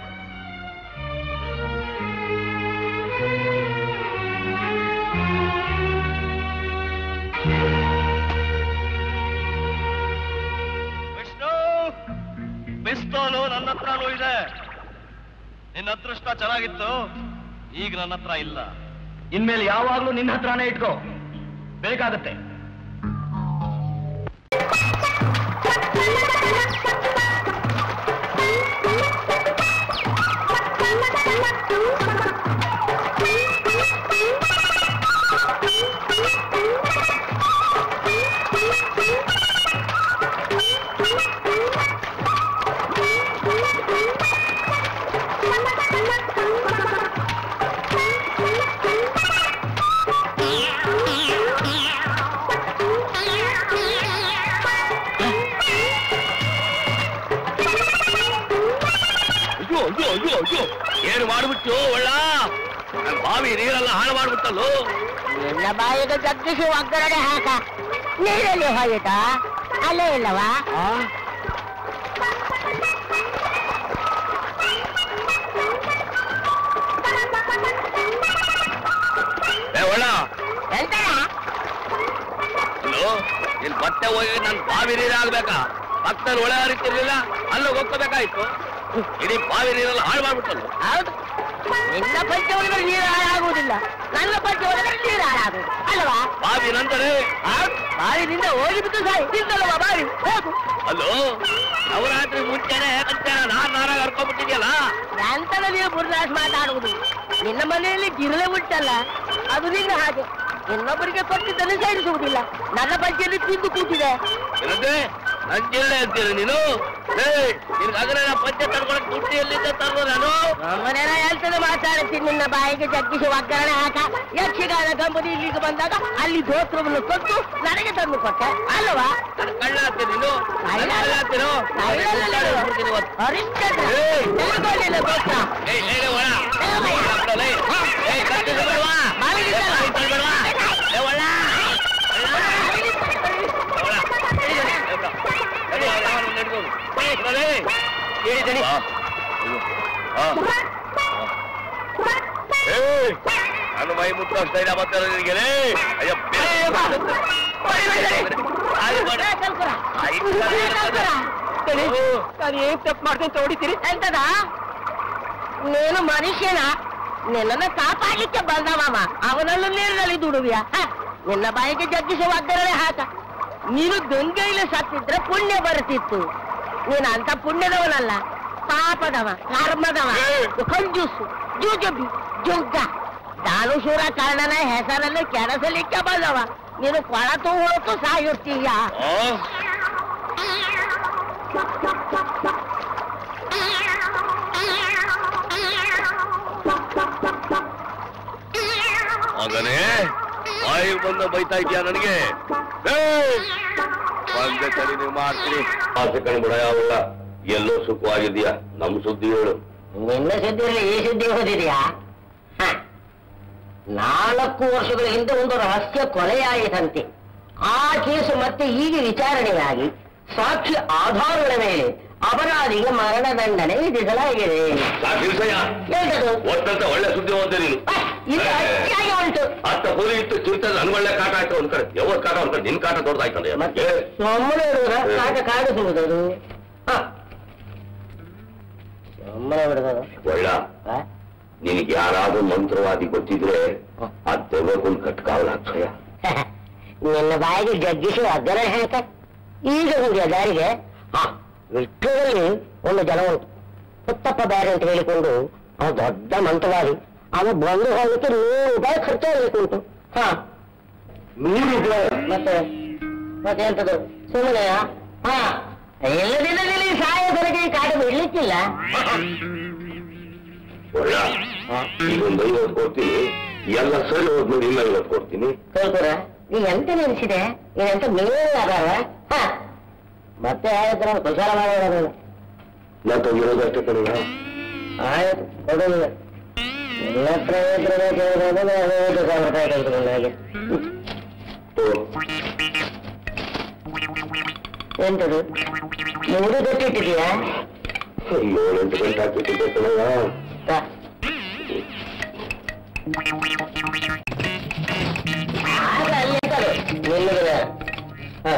ವಿಷ್ಣು ಪಿಸ್ತೋಲು ನನ್ನ ಹತ್ರನೂ ಇದೆ ನಿನ್ನ ಅದೃಷ್ಟ ಚೆನ್ನಾಗಿತ್ತು ಈಗ ನನ್ನ ಹತ್ರ ಇಲ್ಲ ಇನ್ಮೇಲೆ ಯಾವಾಗ್ಲೂ ನಿನ್ನ ಹತ್ರನೇ ಇಟ್ಕೋ ಬೇಕಾಗತ್ತೆ Thank you. ಅಯ್ಯೋ ಒಳ್ಳ ನನ್ ಬಾವಿ ನೀರೆಲ್ಲ ಹಾಳು ಮಾಡ್ಬಿಟ್ಟಲ್ಲೋ ನಿನ್ನ ಬಾಯಿಗೆ ಜಗ್ಗಿಸಿ ಒಗ್ಗರಣೆ ಹಾಕ ನೀರಲ್ಲಿ ಹೋಯಿತಾ ಅಲ್ಲೇ ಇಲ್ಲವಾ ಏ ಒಳ್ಳ ಎಂತಡ ಅಲ್ಲೋ ಇಲ್ಲಿ ಮತ್ತೆ ಹೋಗಿ ನನ್ ಬಾವಿ ನೀರೇ ಆಗ್ಬೇಕಾ ಪಕ್ಕದಲ್ಲಿ ಒಳೆ ಹರಿತಿರ್ಲಿಲ್ಲ ಅಲ್ಲೋಗಿ ಹೋಗ್ಕೋಬೇಕಾಯ್ತು ಇಡೀ ಬಾವಿ ನೀರೆಲ್ಲ ಹಾಳು ಮಾಡ್ಬಿಟ್ಟಲ್ಲ ಹೌದು ನಿನ್ನ ಪಂಚ ಹೊಡೆದ್ರೆ ನೀರು ಹಾಳಾಗುವುದಿಲ್ಲ ನನ್ನ ಪಂಚ ಹೊಡೆದ್ರೆ ನೀರು ಹಾಳಾಗುವುದು ಅಲ್ವಾ ಬಾವಿ ನಂದರೆ ಹೌದು ಬಾವಿನಿಂದ ಹೋಗಿಬಿಟ್ಟು ಸಾಯಿ ನಿಂತಲ್ವಾ ಬಾವಿ ಹೋಗು ಅಲ್ಲೋ ನವರಾತ್ರಿ ಮುಂಚೆನೆ ಕಂಚಾನ ನಾರ್ ನಾರಾಗ ಹರ್ಕೊಂಡ್ಬಿಟ್ಟಿದ್ಯಲ್ಲ ಎಂತದ ನೀವು ಬುರ್ನಾಶ್ ಮಾತಾಡುವುದು ನಿನ್ನ ಮನೆಯಲ್ಲಿ ಗಿರಲೆ ಉಂಟಲ್ಲ ಅದು ನಿನ್ನ ಹಾಗೆ ಇನ್ನೊಬ್ಬರಿಗೆ ಕೊಟ್ಟಿದ್ದನ್ನು ಸೇರಿಸುವುದಿಲ್ಲ ನನ್ನ ಪಂಚೆಯಲ್ಲಿ ತಿಂದು ಕೂತಿದೆ ಏನಂತೆ ನನ್ ಜಿಲ್ಲೆ ಅಂತೀರಿ ನೀನು ಏ ನಿನ್ಗಾಗಲೇ ನಾ ಪಂಚೆ ತಡ್ಕೊಳಕ್ ದುಡ್ಡು ಎಲ್ಲಿಂದ ತರ್ದು ನಾನು ನಮ್ಮನೇನ ಹೇಳ್ತದೆ ಮಾತಾಡ್ತೀನಿ ನಿನ್ನ ಬಾಯಿಗೆ ಜಗ್ಗಿಸಿ ಒಗ್ಗರಣೆ ಹಾಕ ಯಕ್ಷಗಾನ ಕಂಪನಿ ಇಲ್ಲಿಗೆ ಬಂದಾಗ ಅಲ್ಲಿ ದೋತ್ರವನ್ನು ಕೊಟ್ಟು ನನಗೆ ತಂದು ಕೊಟ್ಟೆ ಅಲ್ವಾ ನನ್ ಕಳ್ಳ ಅಂತೀನಿ ನೀನು ನನ್ ಕಳ್ಳ? ಕಳ್ಳ ಅಂತೀರೋ? ಕಳ್ಳನಲ್ಲ ಕಳ್ಳ ನೀವು. ಅಂತೀನಿ ಇವತ್ತು. ಹರಿಶ್ಚಂದ್ರ ಏಯ್! ತಿಳ್ಕೊಳ್ಳಿಲ್ಲ ದೋತ್ರ ಏಯ್, ಏಯ್, ಒಳ. ಏಯ್, ಹಾಕ್ಬಿಡಲ್ಲ, ಏಯ್. ಏಯ್, ಕತ್ತಿಗೆ ಬಿಡ್ವಾ? ಬಾವಿಗಿಂದ ಏಯ್, ಕತ್ತಿಗೆ ಬಿಡ್ವಾ? ಏಯ್, ಒಳ. ಒಳ. ಒಳ. ನಡಿ, ಅವ್ನು ಅವನು ನಡ್ಕೊಂಡು. ಏಯ್, ನಡಿ. ಹೇಳಿದ್ದೀನಿ. ಆ. ಏಯ್, ನಾನು ಮೈ ಮುಟ್ಟೋಗ್ತಾ ಇಲ್ಲ ಮತ್ತೆ ನಿನಗೆ ಲೇ. ಅಯ್ಯೋ ಆಯ್ತು ಮಾಡು. ಕಲ್ಕುರ. ಆಯ್ತು, ಕಲ್ಕುರ. ಓ. ನಾನು ಏನ್ ತಪ್ಪು ಮಾಡ್ತೇನೆ ತೋಡಿತೀರಿ ಎಂತದ ನೀನು ಮನುಷ್ಯನ ನಿನ್ನನ್ನ ಕಾಪಾಡಲಿಕ್ಕೆ ಬಂದ ಮಾಮ ಅವನನ್ನು ನೀರಿನಲ್ಲಿ ದುಡುವಿಯ ನಿನ್ನ ಬಾಯಿಗೆ ಜಗ್ಗಿಸಿ ಒಗ್ಗರಣೆ ಹಾಕ ನೀನು ಗಂಗೆಯಲ್ಲಿ ಸತ್ತಿದ್ರೆ ಪುಣ್ಯ ಬರುತ್ತಿತ್ತು ನೀನು ಅಂತ ಪುಣ್ಯದವನಲ್ಲ ಪಾಪದವ ಕರ್ಮದವ ಕಂಜೂಸು ಜೂಜಬಿ ಜುಗ್ಗ ದಾನುಶೂರ ಕರ್ಣನ ಹೆಸರನ್ನು ಕೆಡಸಲಿಕ್ಕೆ ಬಂದವ ನೀನು ಕೊಳತು ಹೋತು ಸಾಯುತ್ತೀಯ ಆ? ಮಗನೇ ಬಾಯಿಗೆ ಬಂದ ಬೈತಾ ಇದೀಯ ನನಗೆ ಏಯ್! ಒಂದೇ ಸರಿ ನೀವು ಮಾಡ್ತೀನಿ ಆಸೆ ಕಣ್ಬಿಡ ಯಾವಲ್ಲ ಎಲ್ಲೋ ಸುಖವಾಗಿದ್ಯಾ ನಮ್ ಸುದ್ದಿ ಹೇಳು ನಿನ್ನ ಸುದ್ದಿಯಲ್ಲಿ ಈ ಸುದ್ದಿ ಓದಿದ್ಯಾ ಹ. ನಾಲ್ಕು ವರ್ಷಗಳ ಹಿಂದೆ ಒಂದು ರಹಸ್ಯ ಕೊಲೆಯಾಯಿತಂತೆ ಆ ಕೇಸು ಮತ್ತೆ ಈಗ ವಿಚಾರಣೆಯಾಗಿ ಸಾಕ್ಷಿ ಆಧಾರಗಳ ಮೇಲೆ ಅಪರಾಧಿಗೆ ಮರಣದಂಡನೆ ವಿಧಿಸಲಾಗಿದೆ ಸಾಕಿಲ್ಸಯ್ಯ ಎಂತದು ಒಟ್ಟಂತ ಒಳ್ಳೆ ಸುದ್ದಿ ಓದ್ದೆ ನೀನು ಹ, ಇದು ಅತಿಯಾಗಿ ಉಂಟು ಅತ್ತ ಪುಲಿ ಇತ್ತು ಚಿಂತೆ ನನ್ ಒಳ್ಳೆ ಕಾಟ ಆಯ್ತು ಒಂದ್ ಕಡೆ ಯಾವತ್ ಕಾಟ ಒಂದ್ ಕಡೆ ನಿನ್ ಕಾಟ ದೊಡ್ಡದಾಯ್ತಂದೆ ಮತ್ತೆ ಸುಮ್ಮನೆ ಇಡುವುದ ಕಾಟ ಕಾಡಿಸುವುದು ಅದು ಹ. ಸುಮ್ಮನೆ ಬಿಡುವುದು ಒಳ್ಳ ಹ? ನಿನಗೆ ಯಾರಾದ್ರೂ ಮಂತ್ರವಾದಿ ಗೊತ್ತಿದ್ರೆ ಅದ್ ತೆಗೋಕೊಂಡ್ ಕಟ್ಕಾವಲ್ಲ ಅಕ್ಷಯ ನಿನ್ನ ಬಾಯಿಗೆ ಜಗ್ಗಿಸಿ ಅಗ್ಗರ ಹೇಳ್ತ ಈಗ ಹೋಗಿ ದಾರಿಗೆ ಹ ವಿಷ್ಣುವಲ್ಲಿ ಒಂದು ಜನ ಉಂಟು ಪುತ್ತಪ್ಪ ಬ್ಯಾರೆ ಅಂತ ಹೇಳಿಕೊಂಡು ಅವ ದೊಡ್ಡ ಮಂತ್ರವಾದಿ ಅವ ಬಂದು ಹೋಗಲಿಕ್ಕೆ ನೂರು ರೂಪಾಯಿ ಖರ್ಚಾಗಲಿಕ್ಕೆ ಉಂಟು ಹ ನೂರು ರೂಪಾಯಿ ಮತ್ತೆ ಮತ್ತೆ ಎಂತದು ಸುಮ್ಮನೆ ಹಾ ಇಲ್ಲದಿದ್ದಲ್ಲಿ ಸಾಯೋದರೆಗೆ ಈ ಕಾಡು ಬಿಡ್ಲಿಕ್ಕಿಲ್ಲ ಒಳ್ಳ ಇದೊಂದು ಐವತ್ತು ಕೊಡ್ತೀನಿ ಎಲ್ಲ ಸರಿ ಹೋದ್ಮೇಲೆ ಇಲ್ಲ ಐವತ್ತು ಕೊಡ್ತೀನಿ ಕೇಳ್ಕೊರ ಈಗ ಎಂತ ನೆನೆಸಿದೆ ಎಂತ ಮೇಲಾಗಾರ ಹ ಮತ್ತೆ ಆಯ್ತು ಪ್ರಚಾರ ಮಾಡೋಣ ನಾ ತಗಿರೋದಷ್ಟೇ ಕಣ ಆಯ್ತು ಕೊಡೋದಿಲ್ಲ ಎಲ್ಲ ಪ್ರಯತ್ನ ಕೇಳಿದ್ರೆ ಐವತ್ತು ಸಾವಿರ ರೂಪಾಯಿ ಕಳ್ಕೊಂಡು ನನಗೆ ಎಂತದು ಮೂರು ಕೊಟ್ಟಿಟ್ಟಿದೀಯಾ ಏಳೆಂಟು ಗಂಟೆ ಹಾಕಿಟ್ಟಿದ್ದೆ ಕಣಯ್ಯ ಹ. ಆಗ ಅಲ್ಲಿ ಇಟ್ಟರು. ನಿಲ್ಲಿಗೆ ಹ.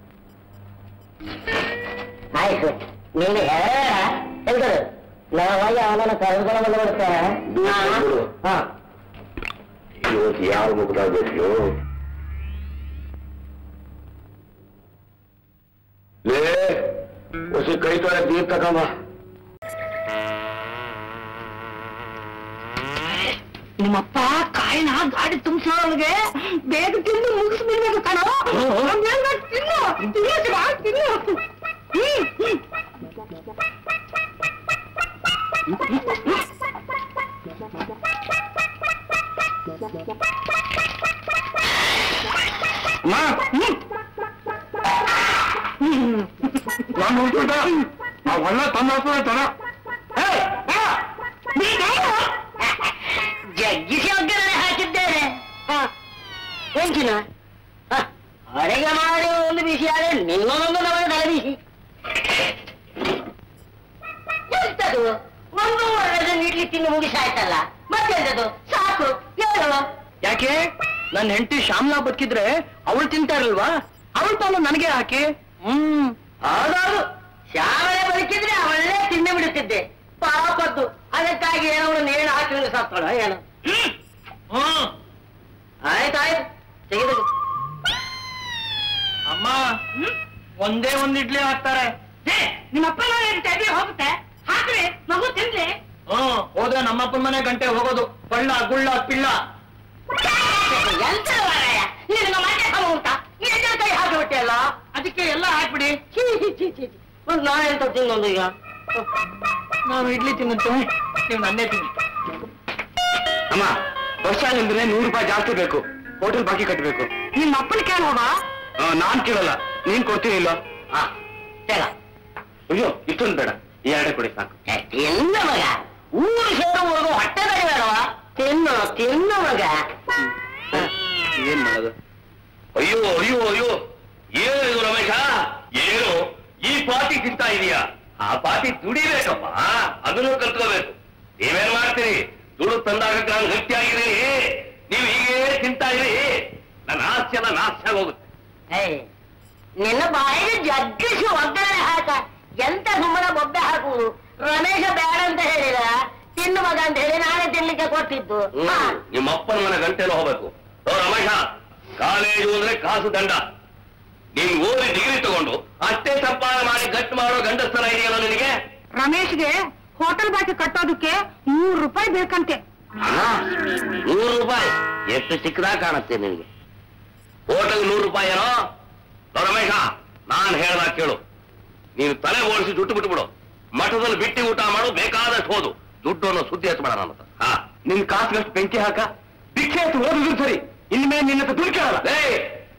ಆಯ್ತು ನೀನು ಹೇಳ ಎಂತದು ನಾವು ಹೋಗಿ ಅವನನ್ನು ಕರೆದುಕೊಂಡು ಬಂದ್ಬಿಡ್ತೇವೆ ಹಾ ಇವತ್ತು ಯಾವ ಮುಗ್ದಾಗಬೇಕು ಲೇ ಹೊಸ ಕೈ ತೊಳೆ ನೀರ್ ತಗೊಂಬ ನಿಮ್ಮಪ್ಪ ಕಾಯಿನ ಗಾಡಿ ತುಂಬಿಸೋಳಿಗೆ ಬೇಗ ತಿಂದು ಮುಗಿಸ್ಬಿಡ್ಬೇಕು ಕಣೋ ಬೇಗ ತಿನ್ನು ತಿನ್ನು ಶಿವ, ತಿನ್ನು ಹ್ಮ್, ಹ್ಮ್. ನಾನು ಹುಡುಗ ಅವೆಲ್ಲ ತನ್ನ ಹತ್ರ ಜನ ನೀನು ಹೆಂಚಿನ ಅಡಿಗೆ ಮಾಡಿ ಒಂದು ಬಿಸಿ ಆದ್ರೆ ನಿನ್ನೊಂದು ನಮಗೆ ತಲೆ ಬಿಸಿ ಎಂತದು ಒಂದು ಡಜನ್ ಇಡ್ಲಿ ತಿಂದು ಮುಗಿಸಾಯ್ತಲ್ಲ ಮತ್ತೆಂತದು ಸಾಕು ಹೇಳು ಯಾಕೆ ನನ್ನ ಹೆಂಡತಿ ಶ್ಯಾಮ್ಲಾ ಬದುಕಿದ್ರೆ ಅವಳು ತಿಂತಾ ಇರಲ್ವಾ ಅವಳ ಪಾಲು ನನಗೆ ಹಾಕಿ ಹ್ಮ್ ಹೌದೌದು ಶಾವಳೆ ಬದುಕಿದ್ರೆ ಅವಳೇ ತಿಂದು ಬಿಡುತ್ತಿದ್ದೆ ಪಾಪದ್ದು ಅದಕ್ಕಾಗಿ ಅವಳು ನೇಣು ಹಾಕಿ ಸಾಕ್ತಾಳ ಏನು ಹ್ಮ್ ಆಯ್ತಾಯ್ತು ತೆಗೆದು ಅಮ್ಮ ಒಂದೇ ಒಂದ್ ಇಡ್ಲಿ ಹಾಕ್ತಾರೆ ನಿಮ್ಮ ಅಪ್ಪ ತೆಗೆ ಹೋಗುತ್ತೆ ಹಾಕ್ರಿ ಮಗು ತಿನ್ಲಿ ಹ್ಮ್ ಹೋದ್ರೆ ನಮ್ಮಪ್ಪನ ಮನೆ ಗಂಟೆ ಹೋಗೋದು ಬಳ್ಳ ಗುಳ್ಳ ಪಿಳ್ಳ ಎಂತ ಮಾರಾಯ ನಿನ್ನ ಮನೆ ಉಂಟ ಎನ್ನ ಕೈ ಹಾಕಿಬಿಟ್ಟೆ ಅದಕ್ಕೆ ಎಲ್ಲ ಹಾಕ್ಬಿಡಿ ಚೀ ಚೀ ಚೀ ಚೀ ಒಂದು ನಾ ಎಂತ ತಿನ್ನೊಂದು ಈಗ ನಾನು ಇಡ್ಲಿ ತಿನ್ನುತ್ತೆ ನೀವು ನನ್ನೇ ತಿನ್ನಿ ಅಮ್ಮ ಬಸ್ ಚಾರ್ಜ್ ಅಂದ್ರೆ ನೂರು ರೂಪಾಯಿ ಜಾಸ್ತಿ ಬೇಕು ಹೋಟೆಲ್ ಬಾಕಿ ಕಟ್ಟಬೇಕು ನಿಮ್ಮ ಅಪ್ಪನ ಕೇಳುವಾಗ ನಾನ್ ಕೇಳಲ್ಲ ನೀನ್ ಕೊಡ್ತೀನಿ ಇಲ್ಲ ಹಾ ಚಲ ಅಯ್ಯೋ ಇಷ್ಟೊಂದು ಬೇಡ ಈ ಎರಡೇ ಕೊಡಿ ಸಾಕು ತಿನ್ನ ಮಗ ಊರು ಸೇರುವವರೆಗೂ ಹೊಟ್ಟೆ ತಡಿ ಬೇಡವಾ ತಿನ್ನು ತಿನ್ನು ಮಗ ಏನ್ ಮಾಡೋದು ಅಯ್ಯೋ ಅಯ್ಯೋ ಅಯ್ಯೋ ಏನು ಇದು ರಮೇಶ ಏನು ಈ ಪಾತಿ ತಿಂತಾ ಇದೀಯಾ ಆ ಪಾತಿ ದುಡಿಬೇಕಪ್ಪ ಅದನ್ನು ಕಲ್ತ್ಕೋಬೇಕು ನೀವೇನ್ ಮಾಡ್ತೀರಿ ದುಡ್ಡು ತಂದಾಗ ನಾನು ಗಟ್ಟಿಯಾಗಿದ್ದೀನಿ ನೀವು ಹೀಗೆ ತಿಂತಾ ಇರಿ ನನ್ನ ಆಸ್ತಿ ಎಲ್ಲ ನಾಶ ಆಗೋಗುತ್ತೆ ಏಯ್, ನಿನ್ನ ಬಾಯಿಗೆ ಜಗ್ಗಿಸಿ ಒಗ್ಗರಣೆ ಹಾಕ ಎಂತ ಸುಮ್ಮನೆ ಬೊಬ್ಬೆ ಹಾಕುವುದು ರಮೇಶ ಬೇಡ ಅಂತ ಹೇಳಿದ ತಿನ್ನು ಮಗ ಅಂತ ಹೇಳಿ ನಾನೇ ತಿನ್ಲಿಕ್ಕೆ ಕೊಟ್ಟಿದ್ದು ಹಾ. ಹ್ಮ್. ನಿಮ್ಮ ಅಪ್ಪನ ಮನೆ ಗಂಟೆಲ್ಲ ಹೋಗ್ಬೇಕು ಓ ರಮೇಶ ಕಾಲೇಜು ಅಂದ್ರೆ ಕಾಸು ದಂಡ ನೀನ್ ಓದಿ ಡಿಗ್ರಿ ತಗೊಂಡು ಅಷ್ಟೇ ಸಂಪಾದನೆ ಮಾಡಿ ಗಟ್ಟು ಮಾಡೋ ಗಂಡಸ್ತನ ಇದೆಯಲ್ಲ ನಿನಗೆ ರಮೇಶ್ಗೆ ಹೋಟೆಲ್ ಬಾಕಿ ಕಟ್ಟೋದಕ್ಕೆ ನೂರು ರೂಪಾಯಿ ಬೇಕಂತೆ ಹಾ, ನೂರು ರೂಪಾಯಿ ಎಷ್ಟು ಚಿಕ್ಕದಾಗ ಕಾಣುತ್ತೆ ನಿನಗೆ ಹೋಟೆಲ್ ನೂರು ರೂಪಾಯಿ ಏನೋ ಓ ರಮೇಶ ನಾನ್ ಹೇಳ್ದ ಕೇಳು ನೀನು ತಲೆ ಓಡಿಸಿ ದುಡ್ಡು ಬಿಟ್ಬಿಡು ಮಠದಲ್ಲಿ ಬಿಟ್ಟಿ ಊಟ ಮಾಡು ಬೇಕಾದಷ್ಟು ಹೋದು ದುಡ್ಡು ಅನ್ನೋ ಸುದ್ದಿ ಹಚ್ಬೇಡ ನನ್ನ ಹತ್ರ. ಹಾ ನಿನ್ ಕಾಸಿನಷ್ಟು ಬೆಂಕಿ ಹಾಕ ಭಿಕ್ಷೆ ಎತ್ತು ಓದಿದ್ರು ಸರಿ ಇನ್ಮೇಲೆ ನಿನ್ನ ಹತ್ರ ದುಡ್ಡು ಕೇಳಲ್ಲ ಏಯ್!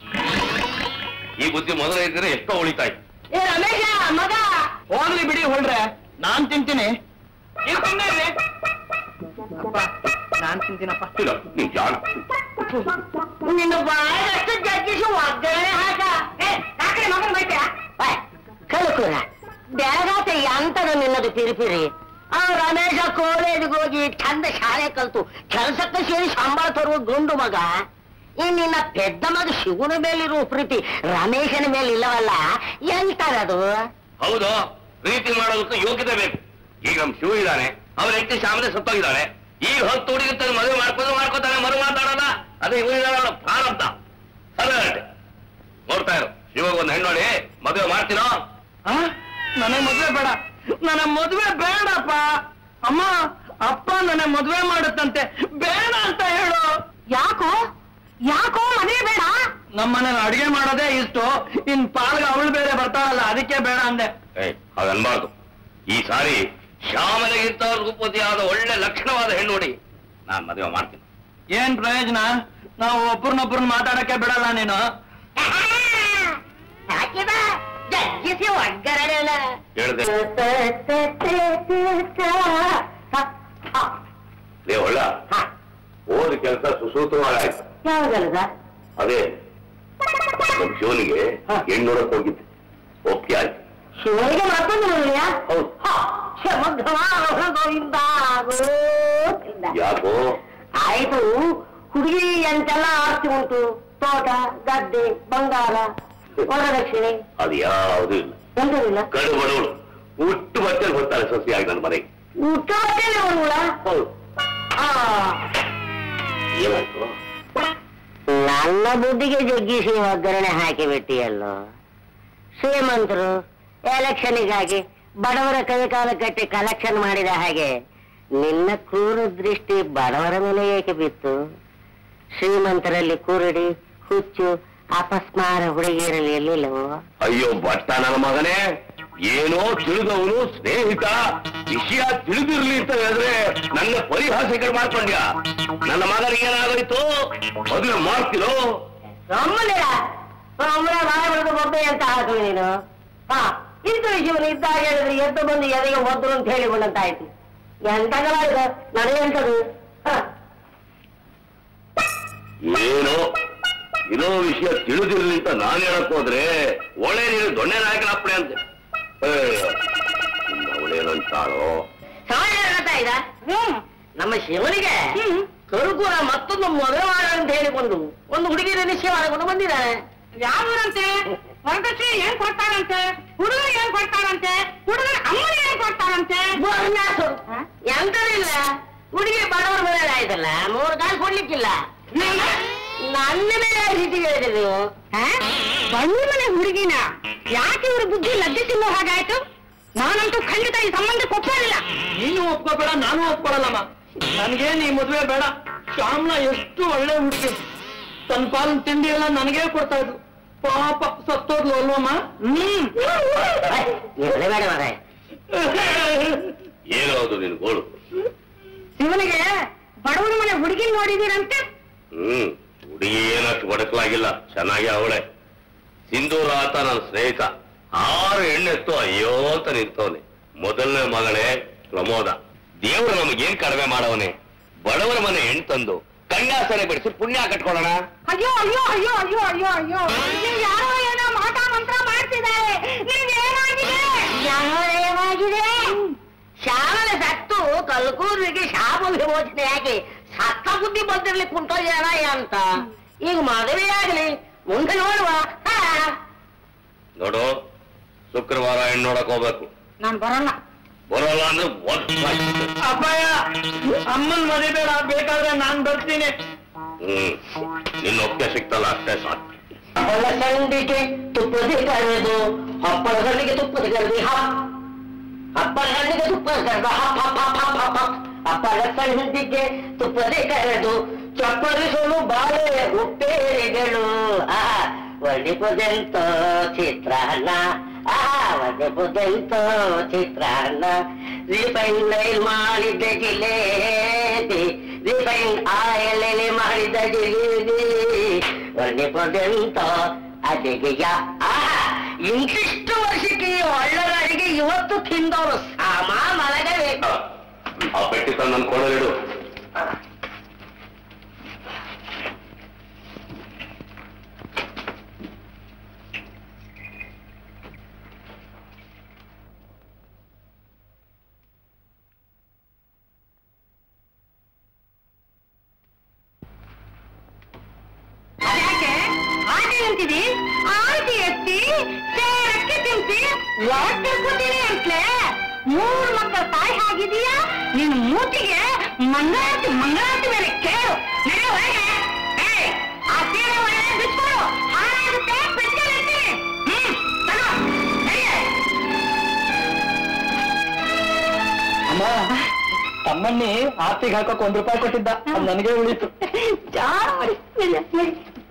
ಈ ಬುದ್ಧಿ ಮೊದಲೇ ಇದ್ರೆ ಎಷ್ಟೋ ಉಳಿತಾ ಇತ್ತು ಏ ರಮೇಶ ಮಗ ಹೋಗ್ಲಿ ಬಿಡಿ ಹೊಳ್ರೆ ನಾನ್ ತಿಂತೀನಿ ನೀವು ತಿನ್ನೇ ಇರಿ. ಅಪ್ಪ ನಾನ್ ತಿಂತೀನಪ್ಪ ಇಲ್ಲ ನೀನ್ ಜಾಣ ನಿನ್ನ ಬಾಯಷ್ಟು ಜಗ್ಗಿಸಿ ಒಗ್ಗರಣೆ ಹಾಕ ಏ, ಹಾಕ್ರಿ ಮಗನ ಬೈತ್ಯ ಕಳ್ಕುರ ಬೆಳಗಾತ ಎಂತದ ನಿನ್ನದು ಪಿರಿಪಿರಿ ಆ ರಮೇಶ ಕಾಲೇಜಿಗೆ ಹೋಗಿ ಚಂದ ಶಾಲೆ ಕಲ್ತು ಕೆಲಸಕ್ಕೆ ಸೇರಿ ಸಂಬಳ ತರುವ ಗುಂಡು ಮಗ ಈ ನಿನ್ನ ಪೆದ್ದ ಮಗ ಶಿವನ ಮೇಲಿರುವ ಪ್ರೀತಿ ರಮೇಶನ ಮೇಲೆ ಇಲ್ಲವಲ್ಲ ಎಂತದದು ಹೌದು ಪ್ರೀತಿ ಮಾಡೋದಕ್ಕೆ ಯೋಗ್ಯತೆ ಬೇಕು ಈಗ ನಮ್ ಶಿವ ಇದ್ದಾನೆ ಅವನ ಹೆಂಡತಿ ಶಾಮದೆ ಸತ್ತೋಗಿದ್ದಾನೆ ಈ ಹೊತ್ತು ಹುಡುಗಿ ತನ್ನ ಮದುವೆ ಮಾಡ್ಕೊಂಡು ಮಾಡ್ಕೋತಾನೆ ಮರು ಮಾತಾಡೋಣ ಅದೇ ಇವನಿದಾನ ಪ್ರಾರಂಭ ಸರಳತೆ ನೋಡ್ತಾ ಇರು ಶಿವಾಗ ಒಂದು ಹೆಣ್ಣೋಡಿ ಮದುವೆ ಮಾಡ್ತೀನೋ ಆ? ನನಗ್ ಮದ್ವೆ ಬೇಡ ನನ್ನ ಮದ್ವೆ ಬೇಡಪ್ಪ ಅಮ್ಮ ಅಪ್ಪ ನನ್ನ ಮದ್ವೆ ಮಾಡುತ್ತಂತೆ ಬೇಡ ಅಂತ ಹೇಳು ಯಾಕೋ ಯಾಕೋ ಮನೆ ಬೇಡ ನಮ್ಮನೇಲಿ ಅಡಿಗೆ ಮಾಡೋದೇ ಇಷ್ಟು ಇನ್ ಪಾಲ್ಗೆ ಅವಳು ಬೇರೆ ಬರ್ತಾಳಲ್ಲ ಅದಕ್ಕೆ ಬೇಡ ಅಂದೆ ಏಯ್ ಹಾಗನ್ಬಾರ್ದು ಈ ಸಾರಿ ಶ್ಯಾಮನಿಗಿಂತ ರೂಪತಿಯಾದ ಒಳ್ಳೆ ಲಕ್ಷಣವಾದ ಹೆಣ್ಣು ನೋಡಿ ನಾನ್ ಮದುವೆ ಮಾಡ್ತೀನಿ ಏನ್ ಪ್ರಯೋಜನ ನಾವು ಒಬ್ರನ್ನೊಬ್ರನ್ನ ಮಾತಾಡಕ್ಕೆ ಬಿಡಲ್ಲ ನೀನು ಹಾಕಿದ ಜಗ್ಗಿಸಿ ಒಗ್ಗರಣೆ ಹೇಳ್ದೆ ಲೇ ಒಳ್ಳ ಓದ ಕೆಲಸ ಸುಸೂತ್ರವಾಗಾಯ್ತು ಯಾವಾಗಲ್ದ ಅದೇ ನಮ್ ಶಿವನಿಗೆ ಹೆಣ್ಣುಡಕ್ ಹೋಗಿದ್ದೆ ಒಪ್ಪಿಗೆ ಆಯ್ತು ಶಿವನಿಗೆ ಮತ್ತೊಂದು ನೋಡಿಯಾ ಹೌದು ಗೋವಿಂದ ಗೋವಿಂದ ಯಾಕೋ ಆಯ್ತು ಹುಡುಗಿ ಎಂತೆಲ್ಲ ಆಸ್ತಿ ಉಂಟು ತೋಟ ಗದ್ದೆ ಬಂಗಾರ ವರದಕ್ಷಿಣೆ ಅದು ಯಾವುದೂ ಇಲ್ಲ ಎಂತದಿಲ್ಲ ಕಡು ಬಡವಳು ಹುಟ್ಟು ಬಟ್ಟೆಲಿ ಬರ್ತಾಳೆ ಸೊಸೆಯಾಗಿ ನನ್ನ ಮನೆಗೆ ಊಟ ಬಟ್ಟೆನೇ ಅವನುಗಳ ಹೌದು ಏನಾಯ್ತು ನನ್ನ ಬುದ್ಧಿಗೆ ಜಗ್ಗಿಸಿ ಒಗ್ಗರಣೆ ಹಾಕಿಬಿಟ್ಟಿಯಲ್ಲೋ ಶ್ರೀಮಂತರು ಎಲೆಕ್ಷನ್ನಿಗಾಗಿ ಬಡವರ ಕೈ ಕಾಲ ಕಟ್ಟಿ ಕಲೆಕ್ಷನ್ ಮಾಡಿದ ಹಾಗೆ ನಿನ್ನ ಕ್ರೂರ ದೃಷ್ಟಿ ಬಡವರ ಮೇಲೆ ಏಕೆ ಬಿತ್ತು ಶ್ರೀಮಂತರಲ್ಲಿ ಕುರುಡಿ ಹುಚ್ಚು ಅಪಸ್ಮಾರ ಹುಡುಗಿಯರಲ್ಲಿ ಎಲ್ಲಿಲ್ಲವೋ ಅಯ್ಯೋ ಭಟ್ಟ ನನ್ನ ಮಗನೇ ಏನೋ ತಿಳಿದವನು ಸ್ನೇಹಿತ ವಿಷಯ ತಿಳಿದಿರ್ಲಿ ಅಂತ ಹೇಳಿದ್ರೆ ನನ್ನ ಪರಿಹಾಸಗಳು ಮಾಡ್ಕೊಂಡ್ಯಾ ನನ್ನ ಮಗನಿಗೆ ಏನಾಗೋಯ್ತು ಮದುವೆ ಮಾಡ್ತಿರೋ ಸುಮ್ಮನಿರ ಸುಮ್ಮನೆ ಬಾಯ ಬಿಡದು ಬೊಬ್ಬೆ ಅಂತ ಹಾಕು ನೀನು ಹಾ ಇಂದು ಜೀವನ ಇದ್ದಾಗ ಹೇಳಿದ್ರೆ ಎದ್ದು ಬಂದು ಎದೆಗೆ ಒದ್ರು ಅಂತ ಹೇಳಿಕೊಂಡಂತಾಯ್ತು ಎಂತಗಲ ಇದು ನನಗೆಂತದು ಹ. ಏನೋ ಇರೋ ವಿಷಯ ತಿಳಿದಿರ್ಲಿ ಅಂತ ನಾನು ಹೇಳಕ್ ಹೋದ್ರೆ ಒಳ್ಳೆ ನೀನು ದೊಣ್ಣೆ ನಾಯಕನಪ್ಪಣೆ ಅಂತೆ ಅವಳೇನಂತಾಳೋ ನಮ್ಮ ಶಿವನಿಗೆ ಕರುಕುಲ ಮತ್ತೊಂದು ಮದುವೆ ಮಾಡ ಅಂತ ಹೇಳಿಕೊಂಡು ಒಂದು ಹುಡುಗಿನ ನಿಶ್ಚಯ ಮಾಡಿಕೊಂಡು ಬಂದಿದ್ದಾನೆ ಯಾವರಂತೆ ವರದಕ್ಷಿಣೆ ಏನ್ ಕೊಡ್ತಾರಂತೆ ಹುಡುಗ ಏನ್ ಕೊಡ್ತಾರಂತೆ ಹುಡುಗನ ಅಮ್ಮನ ಏನ್ ಕೊಡ್ತಾರಂತೆ ಬೋರ್ನಾಸು. ಎಂತದಿಲ್ಲ ಹುಡುಗಿ ಬಡವರ ಮೇಲೆ ಆಯ್ತಲ್ಲ ಮೂರು ಕಾಸು ಕೊಡ್ಲಿಕ್ಕಿಲ್ಲ ನನ್ನ ಮೇಲೆ ರೀತಿ ಹೇಳಿದ್ರಿ ನೀವು ಬಣ್ಣ ಮನೆ ಹುಡುಗಿನ ಯಾಕೆ ಇವ್ರ ಬುದ್ಧಿ ಲದ್ದೆ ತಿನ್ನೋ ಹಾಗಾಯ್ತು ನಾನಂತೂ ಖಂಡಿತ ಈ ಸಂಬಂಧಕ್ಕೆ ಒಪ್ಪೋದಿಲ್ಲ ನೀನು ಒಪ್ಕೋಬೇಡ ನಾನು ಒಪ್ಕೊಳ್ಳಲ್ಲಮ್ಮ ನನ್ಗೇನ್ ಈ ಮದುವೆ ಬೇಡ ಶ್ಯಾಮ್ನ ಎಷ್ಟು ಒಳ್ಳೆ ಹುಡುಗಿ ತನ್ನ ಪಾಲನ್ ತಿಂಡಿ ಎಲ್ಲ ನನಗೇ ಕೊಡ್ತಾ ಇದ್ರು ಪಾಪ ಸತ್ತೋದ್ಲು ಅಲ್ವಮ್ಮ ಹ್ಮ್ ಬೇಡ ಮಾರಾಯ ಏನೋದು ನಿನ್ ಗೋಳು ಶಿವನಿಗೆ ಬಡವನ ಮನೆ ಹುಡುಗಿ ನೋಡಿದೀರಂತೆ ಹ್ಮ್ ಹುಡುಗಿ ಏನಷ್ಟು ಬಡಕಲಾಗಿಲ್ಲ ಚೆನ್ನಾಗಿ ಅವಳೆ ಸಿಂಧೂರ ಆತ ನನ್ನ ಸ್ನೇಹಿತ ಆರು ಹೆಣ್ಣೆತ್ತು ಅಯ್ಯೋ ಅಂತ ನಿಂತವನೆ ಮೊದಲನೇ ಮಗಳೇ ಪ್ರಮೋದ ದೇವರು ನಮಗೇನ್ ಕಡಿಮೆ ಮಾಡವನೆ ಬಡವರ ಮನೆ ಹೆಣ್ಣು ತಂದು ಕಣ್ಣಾಸನೆ ಬಿಡಿಸಿ ಪುಣ್ಯ ಕಟ್ಕೊಳ್ಳೋಣ ಅಯ್ಯೋ ಅಯ್ಯೋ ಅಯ್ಯೋ ಅಯ್ಯೋ ಅಯ್ಯೋ ಅಯ್ಯೋ ನೀವು ಯಾರೋ ಏನೋ ಮಾಟ ಮಂತ್ರ ಮಾಡ್ತಿದ್ದಾರೆ ನಿಮ್ಗೇನಾಗಿದೆ ಏನಾಗಿದೆ ಶಾಮಲ ಸತ್ತು ಕಲ್ಕೂರಿಗೆ ಶಾಪ ವಿಮೋಚನೆಯಾಗಿ ಸತ್ತ ಬುದ್ಧಿ ಬಂದಿರ್ಲಿಕ್ಕೆ ಕುಂಟೋಗ್ಯಾನ ಅಂತ ಈಗ ಮದುವೆ ಆಗ್ಲಿ ಮುಂದೆ ನೋಡುವ ಹಾ. ನೋಡು ಶುಕ್ರವಾರ ಹೆಣ್ಣು ನೋಡಕ್ ಹೋಗ್ಬೇಕು ನಾನ್ ಬರಲ್ಲ ಬರೋಲ್ಲ ಅಂದ್ರೆ ಒದ್ದು ಸಾಯ್ತೀನಿ. ಅಪ್ಪಯ್ಯ ಅಮ್ಮನ್ ಮರಿಬೇಡ ಬೇಕಾದ್ರೆ ನಾನ್ ಬರ್ತೀನಿ ಹ್ಮ್ ನಿನ್ನ ಒಪ್ಪಿಗೆ ಸಿಕ್ತಲ್ಲ ಅಷ್ಟೇ ಸಾಕು ಹಪ್ಪಳ ಸಂಡಿಗೆ ತುಪ್ಪದ ಕರೆದು ಹಪ್ಪಳ ಸಂಡಿಗೆ ತುಪ್ಪದ ಕರೆದು ಹಪ್ ಹಪ್ಪಳ ಸಂಡಿಗೆ ತುಪ್ಪದ ಕರೆದು ಹಪ್ ಹಪ್ ಹಪ್ ಹಪ್ ಹಪ್ ಹಪ್ ಹಪ್ಪಳ ಸಂಡಿಗೆ ತುಪ್ಪದ ಕರೆದು ಚಪ್ಪಲಿಸಲು ಬಾಳೆ ಉಪ್ಪೇರಿಗಳು ಆ ಒಡಿಪುದೆಂತ ಚಿತ್ರಾನ್ನ ಆ ಒಡಿಪುದೆಂತ ಚಿತ್ರಾನ್ನ ರಿಫೈನ್ ಆಯಿಲ್ ಮಾಡಿದ್ದ ಜಿಲೇಬಿ ರಿಫೈನ್ ಆಯಿಲ್ ಮಾಡಿದ ಜಿಲೇಬಿ ಒಳ್ಳೆಪದೆಂತ ಅಡಿಗೆಯ ಆ ಇಂತಿಷ್ಟು ವರ್ಷಕ್ಕೆ ಒಳ್ಳೆ ಅಡಿಗೆ ಇವತ್ತು ತಿಂದವರು ಸಾಮ ಮಲಗಬೇಕು ಆ ಪೆಟ್ಟಿ ತಂದು ನನ್ನ ಕೊಡಲಿಡು ಅದ್ಯಾಕೆ ಆಟೆ ಅಂತೀವಿ ಆರತಿ ಎತ್ತಿ ಸೇರಕ್ಕೆ ತಿಂತಿ ಯಾಕೆ ತಿಳ್ಕೊತೀನಿ ಅಂತ್ಲೆ ಮೂರ್ ಮಕ್ಕಳ ತಾಯಿ ಆಗಿದೀಯಾ ನಿನ್ ಮೂತಿಗೆ ಮಂಗಳಾರತಿ ಮಂಗಳಾರತಿ ಮೇಲೆ ಕೇಳು ನಡೆ ಹೊರಗೆ ಏಯ್, ಆ ಸೀರೆ ಒಳಗೆ ಬಿಚ್ಕೊಡು ಹಾಳಾಗುತ್ತೆ ಬಿಚ್ಕೊಳ್ಳಿ ಹ್ಮ್ ತಗೋ ನಡಿಯೇ ಅಮ್ಮ ತಮ್ಮಣ್ಣಿ ಆರ್ತಿಗೆ ಹಾಕಕ್ ಒಂದ್ ರೂಪಾಯಿ ಕೊಟ್ಟಿದ್ದ ಅದ್ ನನಗೆ ಉಳಿತು ಜಾರ ಮಾಡಿ ನಡಿ, ನಡಿ.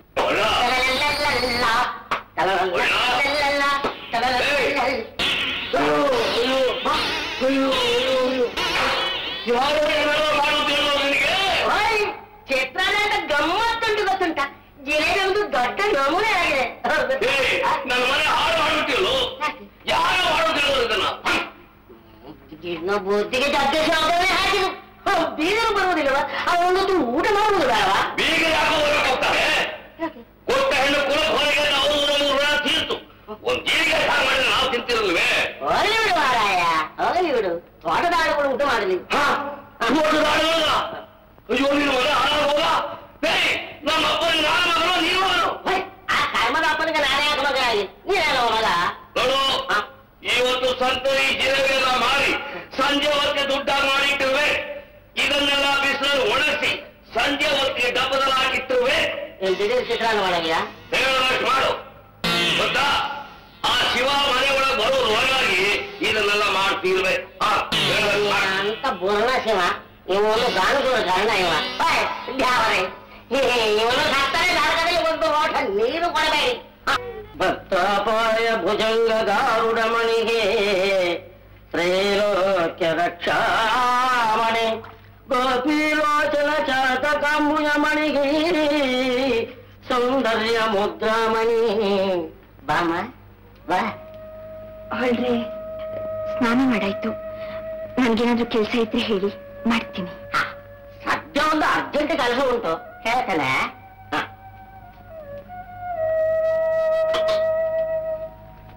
ಚಿತ್ರಾನ್ನ ಗಮ್ಮತ್ತುಂಟು ಗೊತ್ತುಂಟ ಜಿಲೇಬಿ ಒಂದು ದೊಡ್ಡ ನಮೂನೆ ಆಗಿದೆ ನನ್ನ ಮನೆ ಹಾಳು ಮಾಡ್ಬಿಟ್ಟಿಲ್ಲ ಯಾರು ಮಾಡೋದಿಲ್ಲ ಇದನ್ನ ಇನ್ನು ಬುದ್ಧಿಗೆ ದೊಡ್ಡ ಶಾಪವೇ ಹಾಕಿದ್ರು ಬೀಗರು ಬರುವುದಿಲ್ಲವ ಅವನೊಂದು ಊಟ ಮಾಡುವುದು ಬೇಡವಾ ಬೀಗ ಯಾಕೋ ಹೊರಗೆ ಹೋಗ್ತಾರೆ ಕೊಟ್ಟ ಹೆಣ್ಣು ಕುಲ ಹೊರಗೆ ನಾವು ನಮ್ಮ ಋಣ ತೀರ್ತು ಒಂದ್ ಜೀರಿಗೆ ಸಾರು ಮಾಡಿದ್ರೆ ನಾವು ತಿಂತಿರಲ್ವೇ ಹೋಗಲಿ ಬಿಡು ಮಾರಾಯ ಹೋಗಲಿ ಬಿಡು ತೋಟದಾಳುಗಳು ಊಟ ಮಾಡಲಿ ನೋಡುದಾಡಲ್ಲ ಅಯ್ಯೋ ನೀನು ಮನೆ ಹಾಳಾಗ ಹೋಗ ಹೇಯ್ ನಮ್ಮ ಅಪ್ಪನ ನಾನು ಮಗನು ನೀನು ಮಗನು ಆ ಕರ್ಮದ ಅಪ್ಪನಿಗೆ ನಾನೇ ಯಾಕೆ ಮಗ ಆಗಿ ನೀನೇನೋ ಮಗ ನೋಡು ಇವತ್ತು ಸಂತರಿ ಜಿಲೇಬಿಯನ್ನ ಮಾರಿ ಸಂಜೆ ಹೊತ್ತಿಗೆ ದುಡ್ಡಾಗಿ ಮಾಡಿಟ್ಟಿರುವೆ ಇದನ್ನೆಲ್ಲ ಬಿಸಿಲಲ್ಲಿ ಒಣಗಿಸಿ ಸಂಜೆ ಹೊತ್ತಿಗೆ ಡಬ್ಬದಲ್ಲಿ ಹಾಕಿಟ್ಟಿರುವೆ ನೀನ್ ದಿಢೀರ್ ಚಿತ್ರಾನ್ನ ಮಾಡಂಗಿಲ್ಲ ಹೇಳೋದಷ್ಟು ಮಾಡು ಗೊತ್ತಾ ಆ ಶಿವ ಮನೆ ಒಳಗೆ ಬರೋದು ಹೊರಗಾಗಿ ಇದನ್ನೆಲ್ಲ ಮಾಡ್ತಿರ್ವೆ ಆ ಹೇಳೋದನ್ನ ಮಾಡು. ಅಂತ ಬುರ್ಣ ಶಿವ ಇವನು ಗಾನಗಳ ಕಾರಣ ಇವ ಬಾಯ್, ದ್ಯಾವರೇ ಇವನು ಸತ್ತರೆ ನರಕದಲ್ಲಿ ಒಂದು ಓಟ ನೀರು ಕೊಡಬೇಡಿ ಭಕ್ತಾಪಾಯ ಭುಜಂಗ ಗಾರುಡ ಮಣಿಗೆ ತ್ರೈಲೋಕ್ಯ ರಕ್ಷಾಮಣೆ ಗೋಪಿಲೋಚನ ಚಾತ ಕಾಂಬುಜ ಮಣಿಗೆ ಸೌಂದರ್ಯ ಮುದ್ರಾಮಣಿ ಬಾಮ ಬಾ ಹೊಳ್ರೆ ಸ್ನಾನ ಮಾಡಾಯ್ತು ನನ್ಗೇನಾದ್ರೂ ಕೆಲಸ ಇದ್ರೆ ಹೇಳಿ ಮಾಡ್ತೀನಿ ಸದ್ಯ ಒಂದು ಅರ್ಜೆಂಟ್ ಕೆಲಸ ಉಂಟು ಹೇಳ್ತೇನೆ ಹ.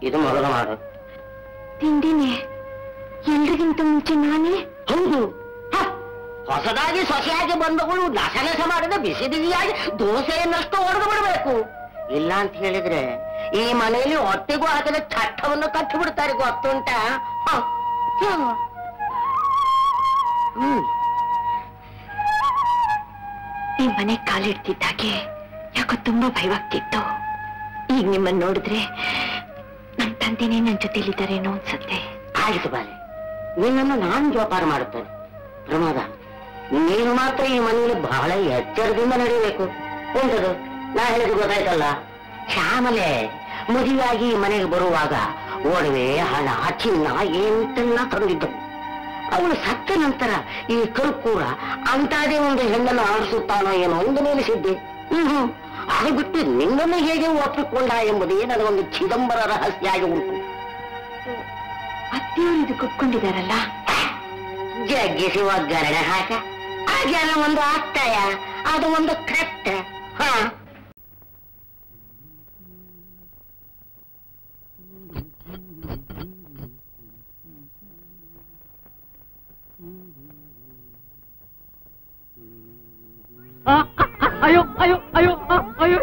ಇದು ಮೊದಲ ಮಾಡು ತಿಂಡಿನೇ ಎಲ್ರಿಗಿಂತ ಮುಂಚೆ ನಾನೇ ಹೌದು ಹ, ಹೊಸದಾಗಿ ಸೊಸೆಯಾಗಿ ಬಂದವಳು ನಸನಸ ಮಾಡಿದ ಬಿಸಿ ಬಿಸಿಯಾಗಿ ದೋಸೆಯನ್ನಷ್ಟು ಹೊಡೆದು ಬಿಡಬೇಕು ಇಲ್ಲ ಅಂತ ಹೇಳಿದ್ರೆ ಈ ಮನೆಯಲ್ಲಿ ಹೊಟ್ಟೆಗೂ ಹಾಕಿದ ಚಟ್ಟವನ್ನು ಕಟ್ಟಿ ಬಿಡ್ತಾರೆ ಗೊತ್ತುಂಟ ಹ, ಹ. ಹ್ಮ್ ಈ ಮನೆ ಕಾಲಿಡ್ತಿದ್ದಾಗೆ ಯಾಕೋ ತುಂಬಾ ಭಯವಾಗ್ತಿತ್ತು ಈಗ ನಿಮ್ಮನ್ನ ನೋಡಿದ್ರೆ ನನ್ ತಂದೆನೇ ನನ್ ಜೊತೆಲಿದ್ದಾರೇನೋ ಅನ್ಸುತ್ತೆ ಆಯಿತು ಬಾಲೆ ನಿನ್ನನ್ನು ನಾನು ಜೋಪಾನ ಮಾಡುತ್ತೇನೆ ಪ್ರಮಾದ ನೀನು ಮಾತ್ರ ಈ ಮನೆಯಲ್ಲಿ ಬಹಳ ಎಚ್ಚರದಿಂದ ನಡೆಯಬೇಕು ಎಂತದು ನಾ ಹೇಳಿದ್ದು ಗೊತ್ತಾಯ್ತಲ್ಲ ಶ್ಯಾಮಲೆ ಮದುವೆಯಾಗಿ ಈ ಮನೆಗೆ ಬರುವಾಗ ಒಡವೆ ಹಣ ಚಿನ್ನ ಎಂತೆಲ್ಲ ತಂದಿದ್ದು ಅವಳು ಸತ್ತ ನಂತರ ಈ ಕರ್ಕೂರ ಅಂತಾದೇ ಒಂದು ಹೆಣ್ಣನ್ನು ಆಡಿಸುತ್ತಾನೋ ಏನೋ ಒಂದು ನಿಲ್ಲಿಸಿದ್ದೆ ಹ್ಮ್ ಹ್ಮ್ ಅದು ಬಿಟ್ಟು ನಿನ್ನನ್ನು ಹೇಗೆ ಒಪ್ಪಿಕೊಂಡ ಎಂಬುದೇ ನನಗೊಂದು ಚಿದಂಬರ ರಹಸ್ಯ ಆಗಿ ಉಂಟು ಅತ್ತೆಯವರು ಇದು ಕುತ್ಕೊಂಡಿದಾರಲ್ಲ ಜಗ್ಗಿಸಿ ಒಗ್ಗರಣೆ ಹಾಕ ಅದೆಲ್ಲ ಒಂದು ಅತ್ತಯ ಅದು ಒಂದು ಕಟ್ಟ ಹ ಅಯ್ಯೋ ಅಯ್ಯೋ ಅಯ್ಯೋ ಅಯ್ಯೋ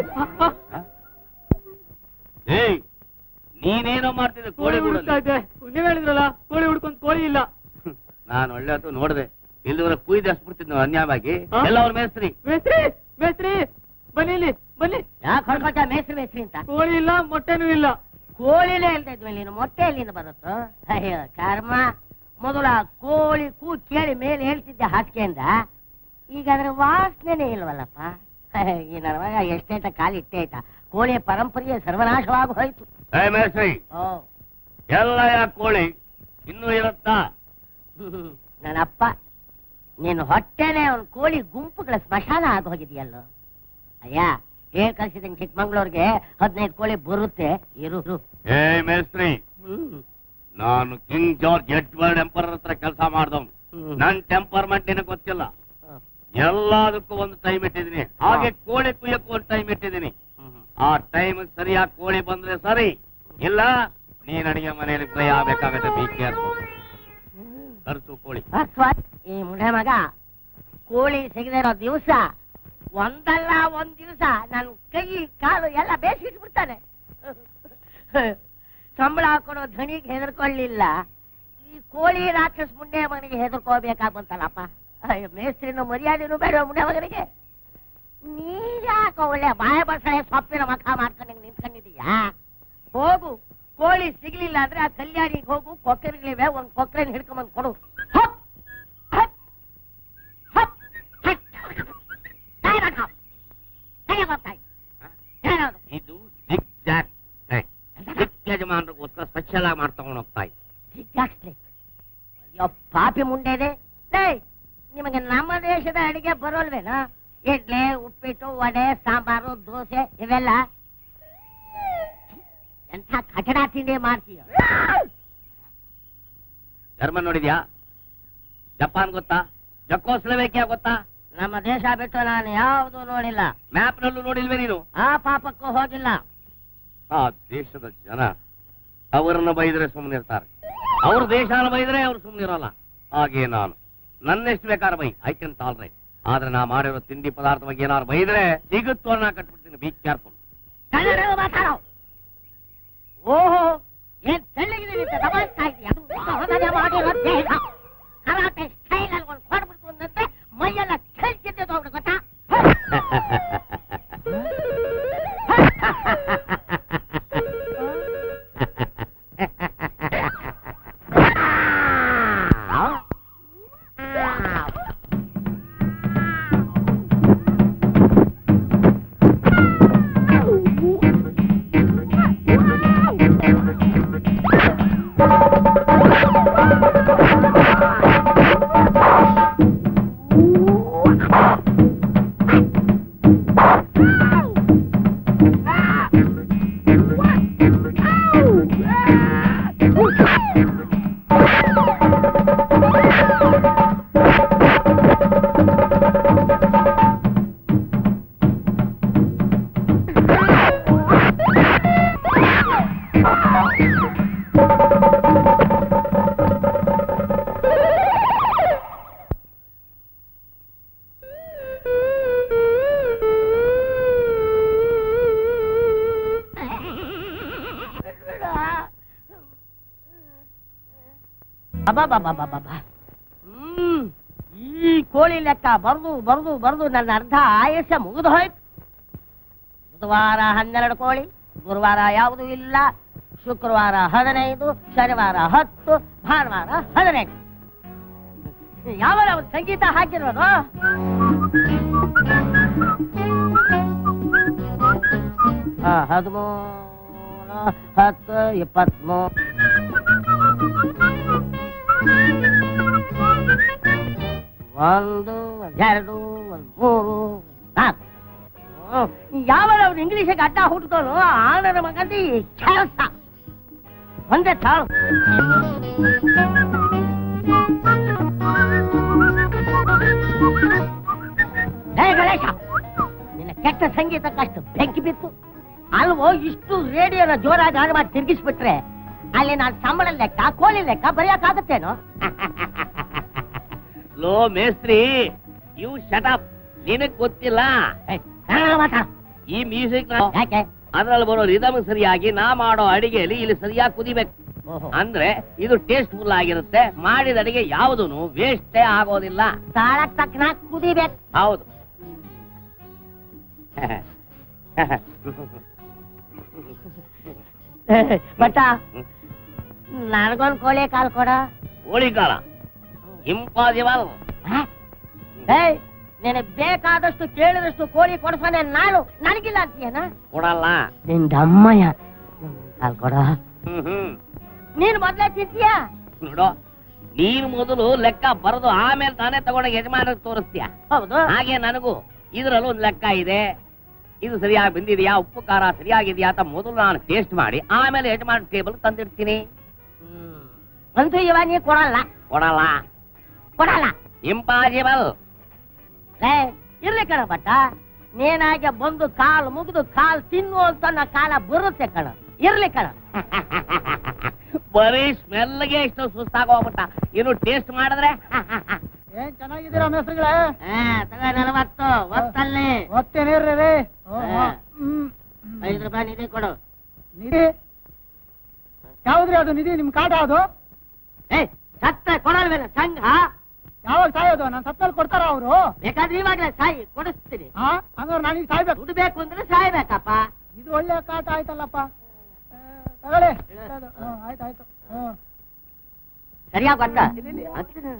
ಏಯ್ ನೀನೇನೋ ಮಾಡ್ತಿದ್ದೆ ಕೋಳಿ ಗೂಡಲ್ಲಿ? ನೀವ್ ಹೇಳಿದ್ರಲ್ಲ ಕೋಳಿ ಹುಡ್ಕೊಂಡ್ ಕೋಳಿ ಇಲ್ಲ ನಾನು ಒಳ್ಳೆ ಹೊತ್ತು ನೋಡಿದೆ ಇಲ್ಲಿವರೆ ಕುಯ್ದು ಹಸ್ಬಿಡ್ತಿದ್ನು ಅನ್ಯಾಯವಾಗಿ ಹಾ? ಎಲ್ಲ ಅವ್ರ ಮೇಸ್ತ್ರಿ ಮೇಸ್ತ್ರಿ ಮೇಸ್ತ್ರಿ ಬನ್ನಿ ಇಲ್ಲಿ ಬನ್ನಿ ಯಾಕೆ ಹೊಡ್ಕೊತ ಮೇಸ್ರಿ ಮೇಸ್ರಿ ಅಂತ ಕೋಳಿ ಇಲ್ಲ ಮೊಟ್ಟೆನೂ ಇಲ್ಲ ಕೋಳಿಲೇ ಇಲ್ದ ಇದ್ವಿ ನೀನು ಮೊಟ್ಟೆ ಎಲ್ಲಿಂದ ಬರುತ್ತೋ ಅಯ್ಯೋ ಕರ್ಮ ಮೊದಲ ಕೋಳಿ ಕೂ ಕೇಳಿ ಮೇಲೆ ಹೇಳ್ತಿದ್ದೆ ಹಾಸಿಗೆಯಿಂದ ಈಗ ಅದ್ರ ವಾಸನೆನೇ ಇಲ್ವಲ್ಲಪ್ಪ ಈ ನನ್ನ ಮಗ ಎಷ್ಟೇಟ ಕಾಲಿಟ್ಟೆ ಆಯ್ತಾ ಕೋಳಿಯ ಪರಂಪರೆಯೇ ಸರ್ವನಾಶವಾಗಿ ಹೋಯ್ತು ಏ ಮೇಸ್ತ್ರಿ ಓ ಎಲ್ಲ ಯಾಕೆ ಕೋಳಿ ಇನ್ನೂ ಇರುತ್ತಾ ಹ್ಮ್. ನನ್ನಪ್ಪ ನೀನು ಹೊಟ್ಟೆನೆ ಒಂದು ಕೋಳಿ ಗುಂಪುಗಳ ಸ್ಮಶಾನ ಆಗಿ ಹೋಗಿದೆಯಲ್ಲೋ ಅಯ್ಯ ಹೇಳ್ ಕಳ್ಸಿದಂಗೆ ಚಿಕ್ಕಮಂಗ್ಳೂರ್ಗೆ ಹದಿನೈದು ಕೋಳಿ ಬರುತ್ತೆ ಇರು ಇರು. ಏ ಮೇಸ್ತ್ರಿ ಹ್ಮ್ ನಾನು ಕಿಂಗ್ ಜಾರ್ಜ್ ಎಡ್ವರ್ಡ್ ಎಂಪರರ್ ಹತ್ರ ಕೆಲಸ ಮಾಡ್ದವ್ನು ಹ್ಮ್. ನನ್ ಟೆಂಪರ್ಮೆಂಟ್ ನಿನಗೆ ಗೊತ್ತಿಲ್ಲ ಹ್ಮ್. ಎಲ್ಲದಕ್ಕೂ ಒಂದು ಟೈಮ್ ಇಟ್ಟಿದ್ದೀನಿ ಹಾಗೆ ಕೋಳಿ ಕುಯ್ಯಕ್ಕೂ ಒಂದು ಟೈಮ್ ಇಟ್ಟಿದ್ದೀನಿ ಆ ಟೈಮ್ ಸರಿಯಾಗಿ ಕೋಳಿ ಬಂದ್ರೆ ಸರಿ ಇಲ್ಲ ನೀನ್ ಅಡಿಗೆ ಮನೆಯಲ್ಲಿ ಫ್ರೈ ಆಗ್ಬೇಕಾಗತ್ತೆ ಬಿ ಕೇರ್ಫುಲ್ ಕರ್ಸು ಕೋಳಿ ಅಸ್ವಾ ಈ ಮುಂಡೆ ಮಗ ಕೋಳಿ ಸಿಗದೆ ಇರೋ ದಿವಸ ಒಂದಲ್ಲ ಒಂದ್ ದಿವಸ ನನ್ನ ಕೈ ಕಾಲು ಎಲ್ಲ ಬೇಸಿಟ್ಬಿಡ್ತಾನೆ ಸಂಬಳ ಹಾಕೊಡೋ ಧಣಿಗೆ ಹೆದರ್ಕೊಳ್ಳಿಲ್ಲ ಈ ಕೋಳಿ ರಾಕ್ಷಸ ಮುಂಡೆ ಮಗನಿಗೆ ಹೆದರ್ಕೋಬೇಕಾಗ್ ಬಂತಲ್ಲಪ್ಪ ಅಯ್ಯೋ ಮೇಸ್ತ್ರಿನ ಮರ್ಯಾದೆನೂ ಬೇಡ ಮುಂಡೆ ಮಗನಿಗೆ ನೀರ್ಯಾಕ ಒಳ್ಳೆ ಬಾಯ ಬಸಳೆ ಸೊಪ್ಪಿನ ಮಖ ಮಾಡ್ಕೊಂಡು ನಿಂತ್ಕೊಂಡಿದೀಯಾ ಹೋಗು ಕೋಳಿ ಸಿಗ್ಲಿಲ್ಲ ಅಂದ್ರೆ ಆ ಕಲ್ಯಾಣಿಗೆ ಹೋಗು ಕೊಕ್ಕರೆಗಳಿವೆ ಒಂದ್ ಕೊಕ್ಕರೆನ ಹಿಡ್ಕೊಂಬಂದ್ ಕೊಡು ಹಪ್! ಹಪ್! ಹಪ್! ಹಟ್! ಕೈ ರಕ್ಕ! ಕೈ ಹೋಗ್ತಾ ಇದ್ದೆ. ಏನದು? ಇದು ಜಿಗ್ ಜಾಕ್ ಜಿಗ್ ಯಜಮಾನರಿಗೋಸ್ಕರ ಸ್ಪೆಷಲ್ ಆಗಿ ಮಾಡ್ತಗೊಂಡು ಹೋಗ್ತಾ ಇದ್ದೆ ಜಿಗ್ಜಾಗ್ಸ್ಲಿ. ಅಯ್ಯೋ ಪಾಪಿ ಮುಂಡೆದೆ ಲೇ ನಿಮಗೆ ನಮ್ಮ ದೇಶದ ಅಡಿಗೆ ಬರೋಲ್ವೇನಾ ಇಡ್ಲಿ ಉಪ್ಪಿಟ್ಟು ವಡೆ ಸಾಂಬಾರು ದೋಸೆ ಇವೆಲ್ಲ ಎಂಥ ಕಚಡ ತಿಂಡಿ ಮಾಡ್ತೀಯ ಜರ್ಮನ್ ನೋಡಿದ್ಯಾ ಜಪಾನ್ ಗೊತ್ತಾ ಜಕೋಸ್ಲವೇಕಿಯಾ ಗೊತ್ತಾ ನಮ್ಮ ದೇಶ ಬಿಟ್ಟು ನಾನು ಯಾವುದು ನೋಡಿಲ್ಲ ಮ್ಯಾಪ್ ನಲ್ಲೂ ನೋಡಿಲ್ವೇ ನೀನು ಆ ಪಾಪಕ್ಕೂ ಹೋಗಿಲ್ಲ ಆ ದೇಶದ ಜನ ಅವರನ್ನ ಬೈದ್ರೆ ಸುಮ್ಮನಿರ್ತಾರೆ ಅವ್ರ ದೇಶನ ಬೈದ್ರೆ ಅವ್ರು ಸುಮ್ಮನಿರಲ್ಲ ಹಾಗೆ ನಾನು ನನ್ನೆಷ್ಟು ಬೇಕಾದ್ರೆ ಬೈ ಐ ಕ್ಯಾನ್ ಟಾಲ್ರೈಟ್ ಆದ್ರೆ ನಾ ಮಾಡಿರೋ ತಿಂಡಿ ಪದಾರ್ಥ ಬಗ್ಗೆ ಏನಾದ್ರು ಬೈದ್ರೆ ಸಿಗುತ್ತೋ ಕಟ್ಬಿಡ್ತೀನಿ ಬಿ ಕೇರ್ಫುಲ್ ಕನ್ನಡ ಮಾತಾಡೋ ಓಹೋ ಏನ್ ತೆಳ್ಳಗಿದೆ ಅಂತ ದಬಾಯಿಸ್ತಾ ಇದೀಯ ಅದು ಸಹಜ ಮಾಡಿರೋ ದೇಹ ಕರಾಟೆ ಸ್ಟೈಲ್ ಅಲ್ಲಿ ಒಂದು ಕೊಡ್ಬಿಡ್ತು ಅಂದಂತೆ ಮೈಯೆಲ್ಲ ಚೆಲ್ಚಿದ್ದು ಹೋಗ್ಬಿಡು ಗೊತ್ತಾ ಅಬ್ಬಬ್ಬಬ್ಬಬ್ಬಬ್ಬ. ಹ್ಮ್ ಈ ಕೋಳಿ ಲೆಕ್ಕ ಬರ್ದು ಬರ್ದು ಬರ್ದು ನನ್ನ ಅರ್ಧ ಆಯಸ್ಸ ಮುಗಿದು ಹೋಯ್ತು ಬುಧವಾರ ಹನ್ನೆರಡು ಕೋಳಿ ಗುರುವಾರ ಯಾವುದೂ ಇಲ್ಲ ಶುಕ್ರವಾರ ಹದಿನೈದು ಶನಿವಾರ ಹತ್ತು ಭಾನುವಾರ ಹದಿನೆಂಟು ಯಾವ ಒಂದು ಸಂಗೀತ ಹಾಕಿರೋದು ಹಾ ಹದಿಮೂರು ಹತ್ತು ಇಪ್ಪತ್ಮೂರು ಒಂದು ಎರಡು ಒಂದು ಮೂರು ನಾಲ್ಕು ಯಾವ ಅವ್ನು ಇಂಗ್ಲಿಷಿಗೆ ಅಡ್ಡ ಹುಟ್ಟುತ್ತಾನೋ ಆ ನನ್ನ ಮಗಂದಿ ಕೆಲಸ ಒಂದೇ ತಾಳು ಹೇ ಗಣೇಶ ನಿನ್ನ ಕೆಟ್ಟ ಸಂಗೀತಕ್ಕಷ್ಟು ಬೆಂಕಿ ಬಿತ್ತು ಅಲ್ವೋ ಇಷ್ಟು ರೇಡಿಯೋನ ಜೋರಾಗಿ ಆನ್ ಮಾಡಿ ತಿರುಗಿಸ್ಬಿಟ್ರೆ ಅಲ್ಲಿ ನಾನು ಸಂಬಳ ಲೆಕ್ಕ ಕೋಳಿ ಲೆಕ್ಕ ಬರೆಯಕ್ಕಾಗತ್ತೇನೋ ಲೋ ಮೇಸ್ತ್ರಿ ಯು ಶಟಪ್ ನಿನಗ್ ಗೊತ್ತಿಲ್ಲ ಏ, ಕನ್ನಡ ಮಾತಾಡು. ಈ ಮ್ಯೂಸಿಕ್ ಯಾಕೆ ಅದ್ರಲ್ಲಿ ಬರೋ ರಿದಮ್ ಸರಿಯಾಗಿ ನಾ ಮಾಡೋ ಅಡಿಗೆಯಲ್ಲಿ ಇಲ್ಲಿ ಸರಿಯಾಗಿ ಕುದಿಬೇಕು ಓಹೋ. ಅಂದ್ರೆ ಇದು ಟೇಸ್ಟ್ ಫುಲ್ ಆಗಿರುತ್ತೆ ಮಾಡಿದ ಅಡಿಗೆ ಯಾವುದೂ ವೇಸ್ಟೇ ಆಗೋದಿಲ್ಲ ತಾಳಕ್ ತಕ್ಕನಾಗ್ ಕುದಿಬೇಕು ಹೌದು ಬಟ್ಟ ನನಗೊಂದು ಕೋಳಿ ಕಾಲ್ ಕೊಡ ಕೋಳಿಕಾಳ ಇಂಪಾಸಿಬಲ್ ಹ? ಏಯ್ ನಿನಗೆ ಬೇಕಾದಷ್ಟು ಕೇಳಿದಷ್ಟು ಕೋಳಿ ಕೊಡ್ಸೋನೆ ನಾನು ನನಗಿಲ್ಲ ಅಂತೀಯನ ಕೊಡಲ್ಲ ನಿಂದಮ್ಮಯ್ಯ ಕಾಲ್ ಕೊಡ ಹ್ಮ್ ಹ್ಮ್ ನೀನು ಮೊದ್ಲೇ ತಿಂತೀಯ ನೋಡು ನೀನು ಮೊದಲು ಲೆಕ್ಕ ಬರೆದು ಆಮೇಲೆ ತಾನೇ ತಗೊಂಡ ಯಜಮಾನ ತೋರಿಸ್ತೀಯ ಹೌದು ಹಾಗೆ ನನಗೂ ಇದ್ರಲ್ಲೂ ಒಂದು ಲೆಕ್ಕ ಇದೆ ಇದು ಸರಿಯಾಗಿ ಬಂದಿದೆಯಾ ಉಪ್ಪು ಖಾರ ಸರಿಯಾಗಿದೆಯಾ ಅಂತ ಮೊದಲು ನಾನು ಟೇಸ್ಟ್ ಮಾಡಿ ಆಮೇಲೆ ಯಜಮಾನ ಟೇಬಲ್ ತಂದಿಡ್ತೀನಿ ಹ್ಮ್. ಅಂತೂ ಇವಾಗ ನೀ ಕೊಡಲ್ಲ ಕೊಡಲ್ಲ ಕೊಡಲ್ಲ ಇಂಪಾಸಿಬಲ್ ಏ ಇರ್ಲಿ ಕಣ ಬಟ್ಟ ನೀನಾಗೆ ಬಂದು ಕಾಲು ಮುಗಿದು ಕಾಲ್ ತಿನ್ನು ಅಂತ ನನ್ನ ಕಾಲ ಬರುತ್ತೆ ಕಣ ಇರ್ಲಿ ಕಣ ಬರೀ ಸ್ಮೆಲ್ಗೆ ಇಷ್ಟು ಸುಸ್ತಾಗೋಗ್ಬಿಟ್ಟ ಇನ್ನು ಟೇಸ್ಟ್ ಮಾಡಿದ್ರೆ ಏನ್ ಚೆನ್ನಾಗಿದ್ದೀರಾ ಮೇಸ್ತ್ರಿಗಳೇ ಆ, ತಗೋ ನಲವತ್ತು ಒತ್ತಲ್ಲಿ ಒತ್ತೇನೇರ್ರಿ ರೀ ಹಾ. ಐದು ರೂಪಾಯಿ ನಿಧಿ ಕೊಡು ನಿಧಿ ಯಾವ್ದ್ರಿ ಅದು ನಿಧಿ ನಿಮ್ ಕಾಟ ಅದು ಏ ಸತ್ತ ಕೊಡಲ್ವೇನ ಸಂಘ ಯಾವಾಗ ಸಾಯೋದು ನಾನು ಸತ್ತಲ್ಲಿ ಕೊಡ್ತಾರ ಅವರು ಬೇಕಾದ್ರೆ ಇವಾಗಲೇ ಸಾಯಿ ಕೊಡಿಸ್ತೀನಿ ಹಾ ಹಂಗಾರೆ ನಾನೀಗ ಸಾಯ್ಬೇಕು ದುಡ್ಡು ಬೇಕು ಅಂದ್ರೆ ಸಾಯ್ಬೇಕಪ್ಪ ಇದು ಒಳ್ಳೆ ಕಾಟ ಆಯ್ತಲ್ಲಪ್ಪ ಆ, ತಗೊಳ್ಳಿ ಅದು, ಹ್ಮ್, ಆಯ್ತು ಆಯ್ತು ಹ್ಮ್ ಸರಿಯಾಗಿ ಗೊತ್ತಾ ಇಲ್ಲಿ, ಇಲ್ಲಿ. ಹ್ಮ್.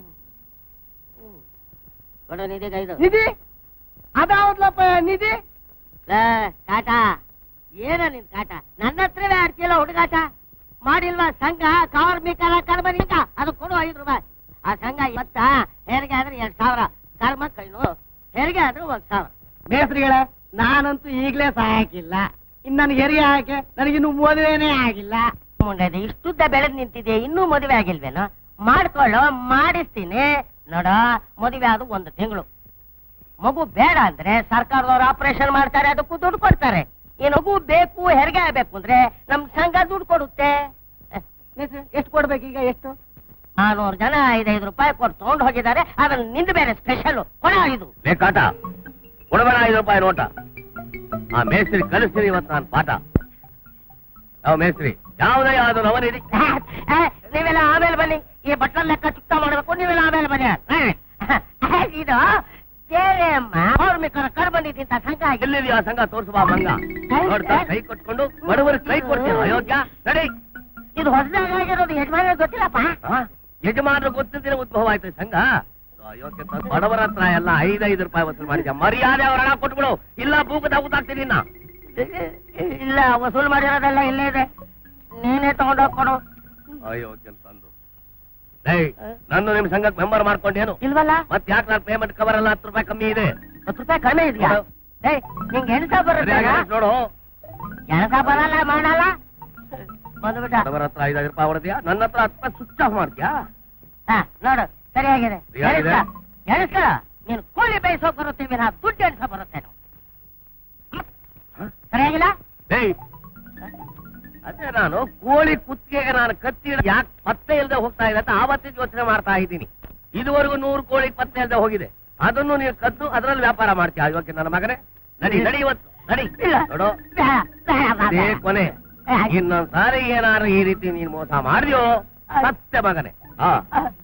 ಕೊಡು ನಿಧಿಗೆ ಐದು ನಿಧಿ ಅದಾವದ್ಲಪ್ಪ ನಿಧಿ ಲೇ, ಕಾಟ ಏನ ನಿನ್ ಕಾಟ ನನ್ನ ಹತ್ರವೇ ಆಡ್ತಿಲ್ಲ ಹುಡುಗಾಟ ಮಾಡಿಲ್ವಾ ಸಂಘ ಕಾರ್ಮಿಕರ ಕರ್ಮ ನಿಂಗ ಅದು ಕೊಡು ಐದು ರೂಪಾಯಿ ಆ ಸಂಘ ಇವತ್ತ ಹೆರಿಗೆ ಆದ್ರೆ ಎರಡ್ ಸಾವಿರ ಕರ್ಮ ಕೈನು ಹೆರಿಗೆ ಆದ್ರೆ ಒಂದ್ ಸಾವಿರ ಮೇಸ್ತ್ರಿಗಳೇ ನಾನಂತೂ ಈಗ್ಲೇ ಸಹಾಯಕ್ಕಿಲ್ಲ ಇನ್ ನನ್ಗೆ ಹೆರಿಗೆ ಹಾಕಿ ನನಗಿನ್ನು ಮದುವೆನೇ ಆಗಿಲ್ಲ ಮುಂದೆ ಇಷ್ಟುದ್ದ ಬೆಳೆದ್ ನಿಂತಿದೆ ಇನ್ನೂ ಮದುವೆ ಆಗಿಲ್ವೇನೋ ಮಾಡ್ಕೊಳ್ಳೋ ಮಾಡಿಸ್ತೀನಿ ನೋಡ ಮದುವೆ ಆದ ಒಂದು ತಿಂಗಳು ಮಗು ಬೇಡ ಅಂದ್ರೆ ಸರ್ಕಾರದವ್ರು ಆಪರೇಷನ್ ಮಾಡ್ತಾರೆ ಅದಕ್ಕೂ ದುಡ್ಡು ಕೊಡ್ತಾರೆ ಈ ಮಗು ಬೇಕು ಹೆರಿಗೆ ಆಗ್ಬೇಕು ಅಂದ್ರೆ ನಮ್ ಸಂಘ ದುಡ್ಡು ಕೊಡುತ್ತೆ ಎಷ್ಟು ಕೊಡ್ಬೇಕು ಈಗ ಎಷ್ಟು ನಾನೂರು ಜನ ಐದೈದು ರೂಪಾಯಿ ಕೊಟ್ಟು ತಗೊಂಡು ಹೋಗಿದ್ದಾರೆ ಅದ್ರಲ್ಲಿ ನಿಂದು ಬೇರೆ ಸ್ಪೆಷಲ್ ಕೊಡ ಇದು ಬೇಕಾಟ ಕೊಡಬೇಡ ಐದು ರೂಪಾಯಿ ನೋಟ ಆ ಮೇಸ್ತ್ರಿ ಕಲಿಸ್ತೀನಿ ಇವತ್ತು ನಾನು ಪಾಠ ಯಾವ ಮೇಸ್ತ್ರಿ ಯಾವುದೇ ಯಾವ್ದು ನವನಿಧಿ ಏ, ನೀವೆಲ್ಲ ಆಮೇಲೆ ಬನ್ನಿ ಈ ಬಟ್ಲ ಲೆಕ್ಕ ಚುಕ್ತ ಮಾಡಬೇಕು ನೀವೆಲ್ಲ ಆಮೇಲೆ ಬನ್ನಿ ಏ, ಇದು ಬೇರೆ ಅಮ್ಮ ಕಾರ್ಮಿಕರ ಕರ್ಬಂದಿದ್ದಂತ ಸಂಘ ಆಗಿದೆ ಎಲ್ಲಿದೆಯಾ ಸಂಘ ತೋರಿಸುವ ಮಂಗ ನೋಡ್ತಾ ಕೈ ಕೊಟ್ಕೊಂಡು ಬಡವರ ಕೈ ಕೊಡ್ತೀನಿ ಅಯೋಗ್ಯ ನಡಿ ಇದು ಹೊಸದಾಗಿ ಆಗಿರೋದು ಯಜಮಾನ ಗೊತ್ತಿಲ್ಲಪ್ಪ ಆ, ಯಜಮಾನರು ಗೊತ್ತಿದ್ರೆ ಉದ್ಭವ ಆಯ್ತು ಈ ಸಂಘ ಅಯೋಗ್ಯ ತ- ಬಡವರ ಹತ್ರ ಎಲ್ಲ ಐದೈದು ರೂಪಾಯಿ ವಸೂಲು ಮಾಡಿದ್ಯಾ ಮರ್ಯಾದೆ ಅವ್ರ ಹಣ ಕೊಟ್ಬಿಡು ಇಲ್ಲ ಬೂಕದ ಊತಾಗ್ತೀನಿ ನಿನ್ನ ಇಲ್ಲ ವಸೂಲ್ ಮಾಡಿರೋದೆಲ್ಲ ಇಲ್ಲೇ ಇದೆ ನೀನೇ ತಗೊಂಡೋಗ್ ಕೊಡು ಅಯೋಗ್ಯ ತಂದು ಏಯ್ ನನ್ನ ನಿಮ್ ಸಂಘಕ್ಕೆ ಮೆಂಬರ್ ಮಾಡ್ಕೊಂಡೇನು ಇಲ್ವಲ್ಲ ಮತ್ ಯಾಕೆ ನಾನು ಪೇಮೆಂಟ್ ಕವರ್ ಎಲ್ಲ ಹತ್ತು ರೂಪಾಯಿ ಕಮ್ಮಿ ಇದೆ ಹತ್ತು ರೂಪಾಯಿ ಕಡಿಮೆ ಇದೆಯಾ ಹೌದು. ಏಯ್ ನಿಂಗೆ ಎಣಸ ಬರುತ್ತೆ ಸರಿಯಾಗಿ ಹೇಳ್ಸ್ ನೋಡು ಎಣಸ ಬರಲ್ಲ ಮಾಡಲ್ಲ ಬಂದ್ಬಿಟ್ಟ ಬಡವರ ಹತ್ರ ಐದೈದು ರೂಪಾಯಿ ಹೊಡೆದ್ಯಾ ನನ್ನ ಹತ್ರ ಹತ್ತು ರೂಪಾಯಿ ಸ್ವಿಚ್ ಆಫ್ ಮಾಡ್ತೀಯಾ ಹಾ ನೋಡು ಸರಿಯಾಗಿದೆ ಸರಿಯಾಗಿದೆ. ಎಣಿಸ್ಕ, ಎಣಿಸ್ಕ. ನೀನು ಕೋಳಿ ಬೇಯಿಸೋಕ್ ಬರುತ್ತೆ ವಿನ ದುಡ್ಡು ಎಣಿಸ ಬರುತ್ತೆ ಸರಿಯಾಗಿಲ್ಲ ಏಯ್ ಅದೇ ನಾನು ಕೋಳಿ ಕುತ್ತಿಗೆಗೆ ನಾನು ಕತ್ತಿ ಯಾಕೆ ಪತ್ತೆ ಇಲ್ಲದೆ ಹೋಗ್ತಾ ಇದೆ ಅಂತ ಆವತ್ತಿನ ಯೋಚನೆ ಮಾಡ್ತಾ ಇದ್ದೀನಿ ಇದುವರೆಗೂ ನೂರು ಕೋಳಿ ಪತ್ತೆ ಇಲ್ಲದೆ ಹೋಗಿದೆ ಅದನ್ನು ನೀವು ಕದ್ದು ಅದರಲ್ಲಿ ವ್ಯಾಪಾರ ಮಾಡ್ತೀಯ ಯೋಗ್ಯ ನನ್ನ ಮಗನೇ ನಡಿ ನಡಿ ಇವತ್ತು ನಡಿ ಇಲ್ಲ. ನೋಡು ಬೇಡ, ಬೇಡ, ಬೇಡ. ಇದೇ ಕೊನೆ ಏ, ಹಾಗೆ. ಇನ್ನೊಂದ್ ಸಾರಿ ಏನಾದ್ರು ಈ ರೀತಿ ನೀನ್ ಮೋಸ ಮಾಡಿದ್ಯೋ ಸತ್ಯ ಮಗನೇ ಹಾ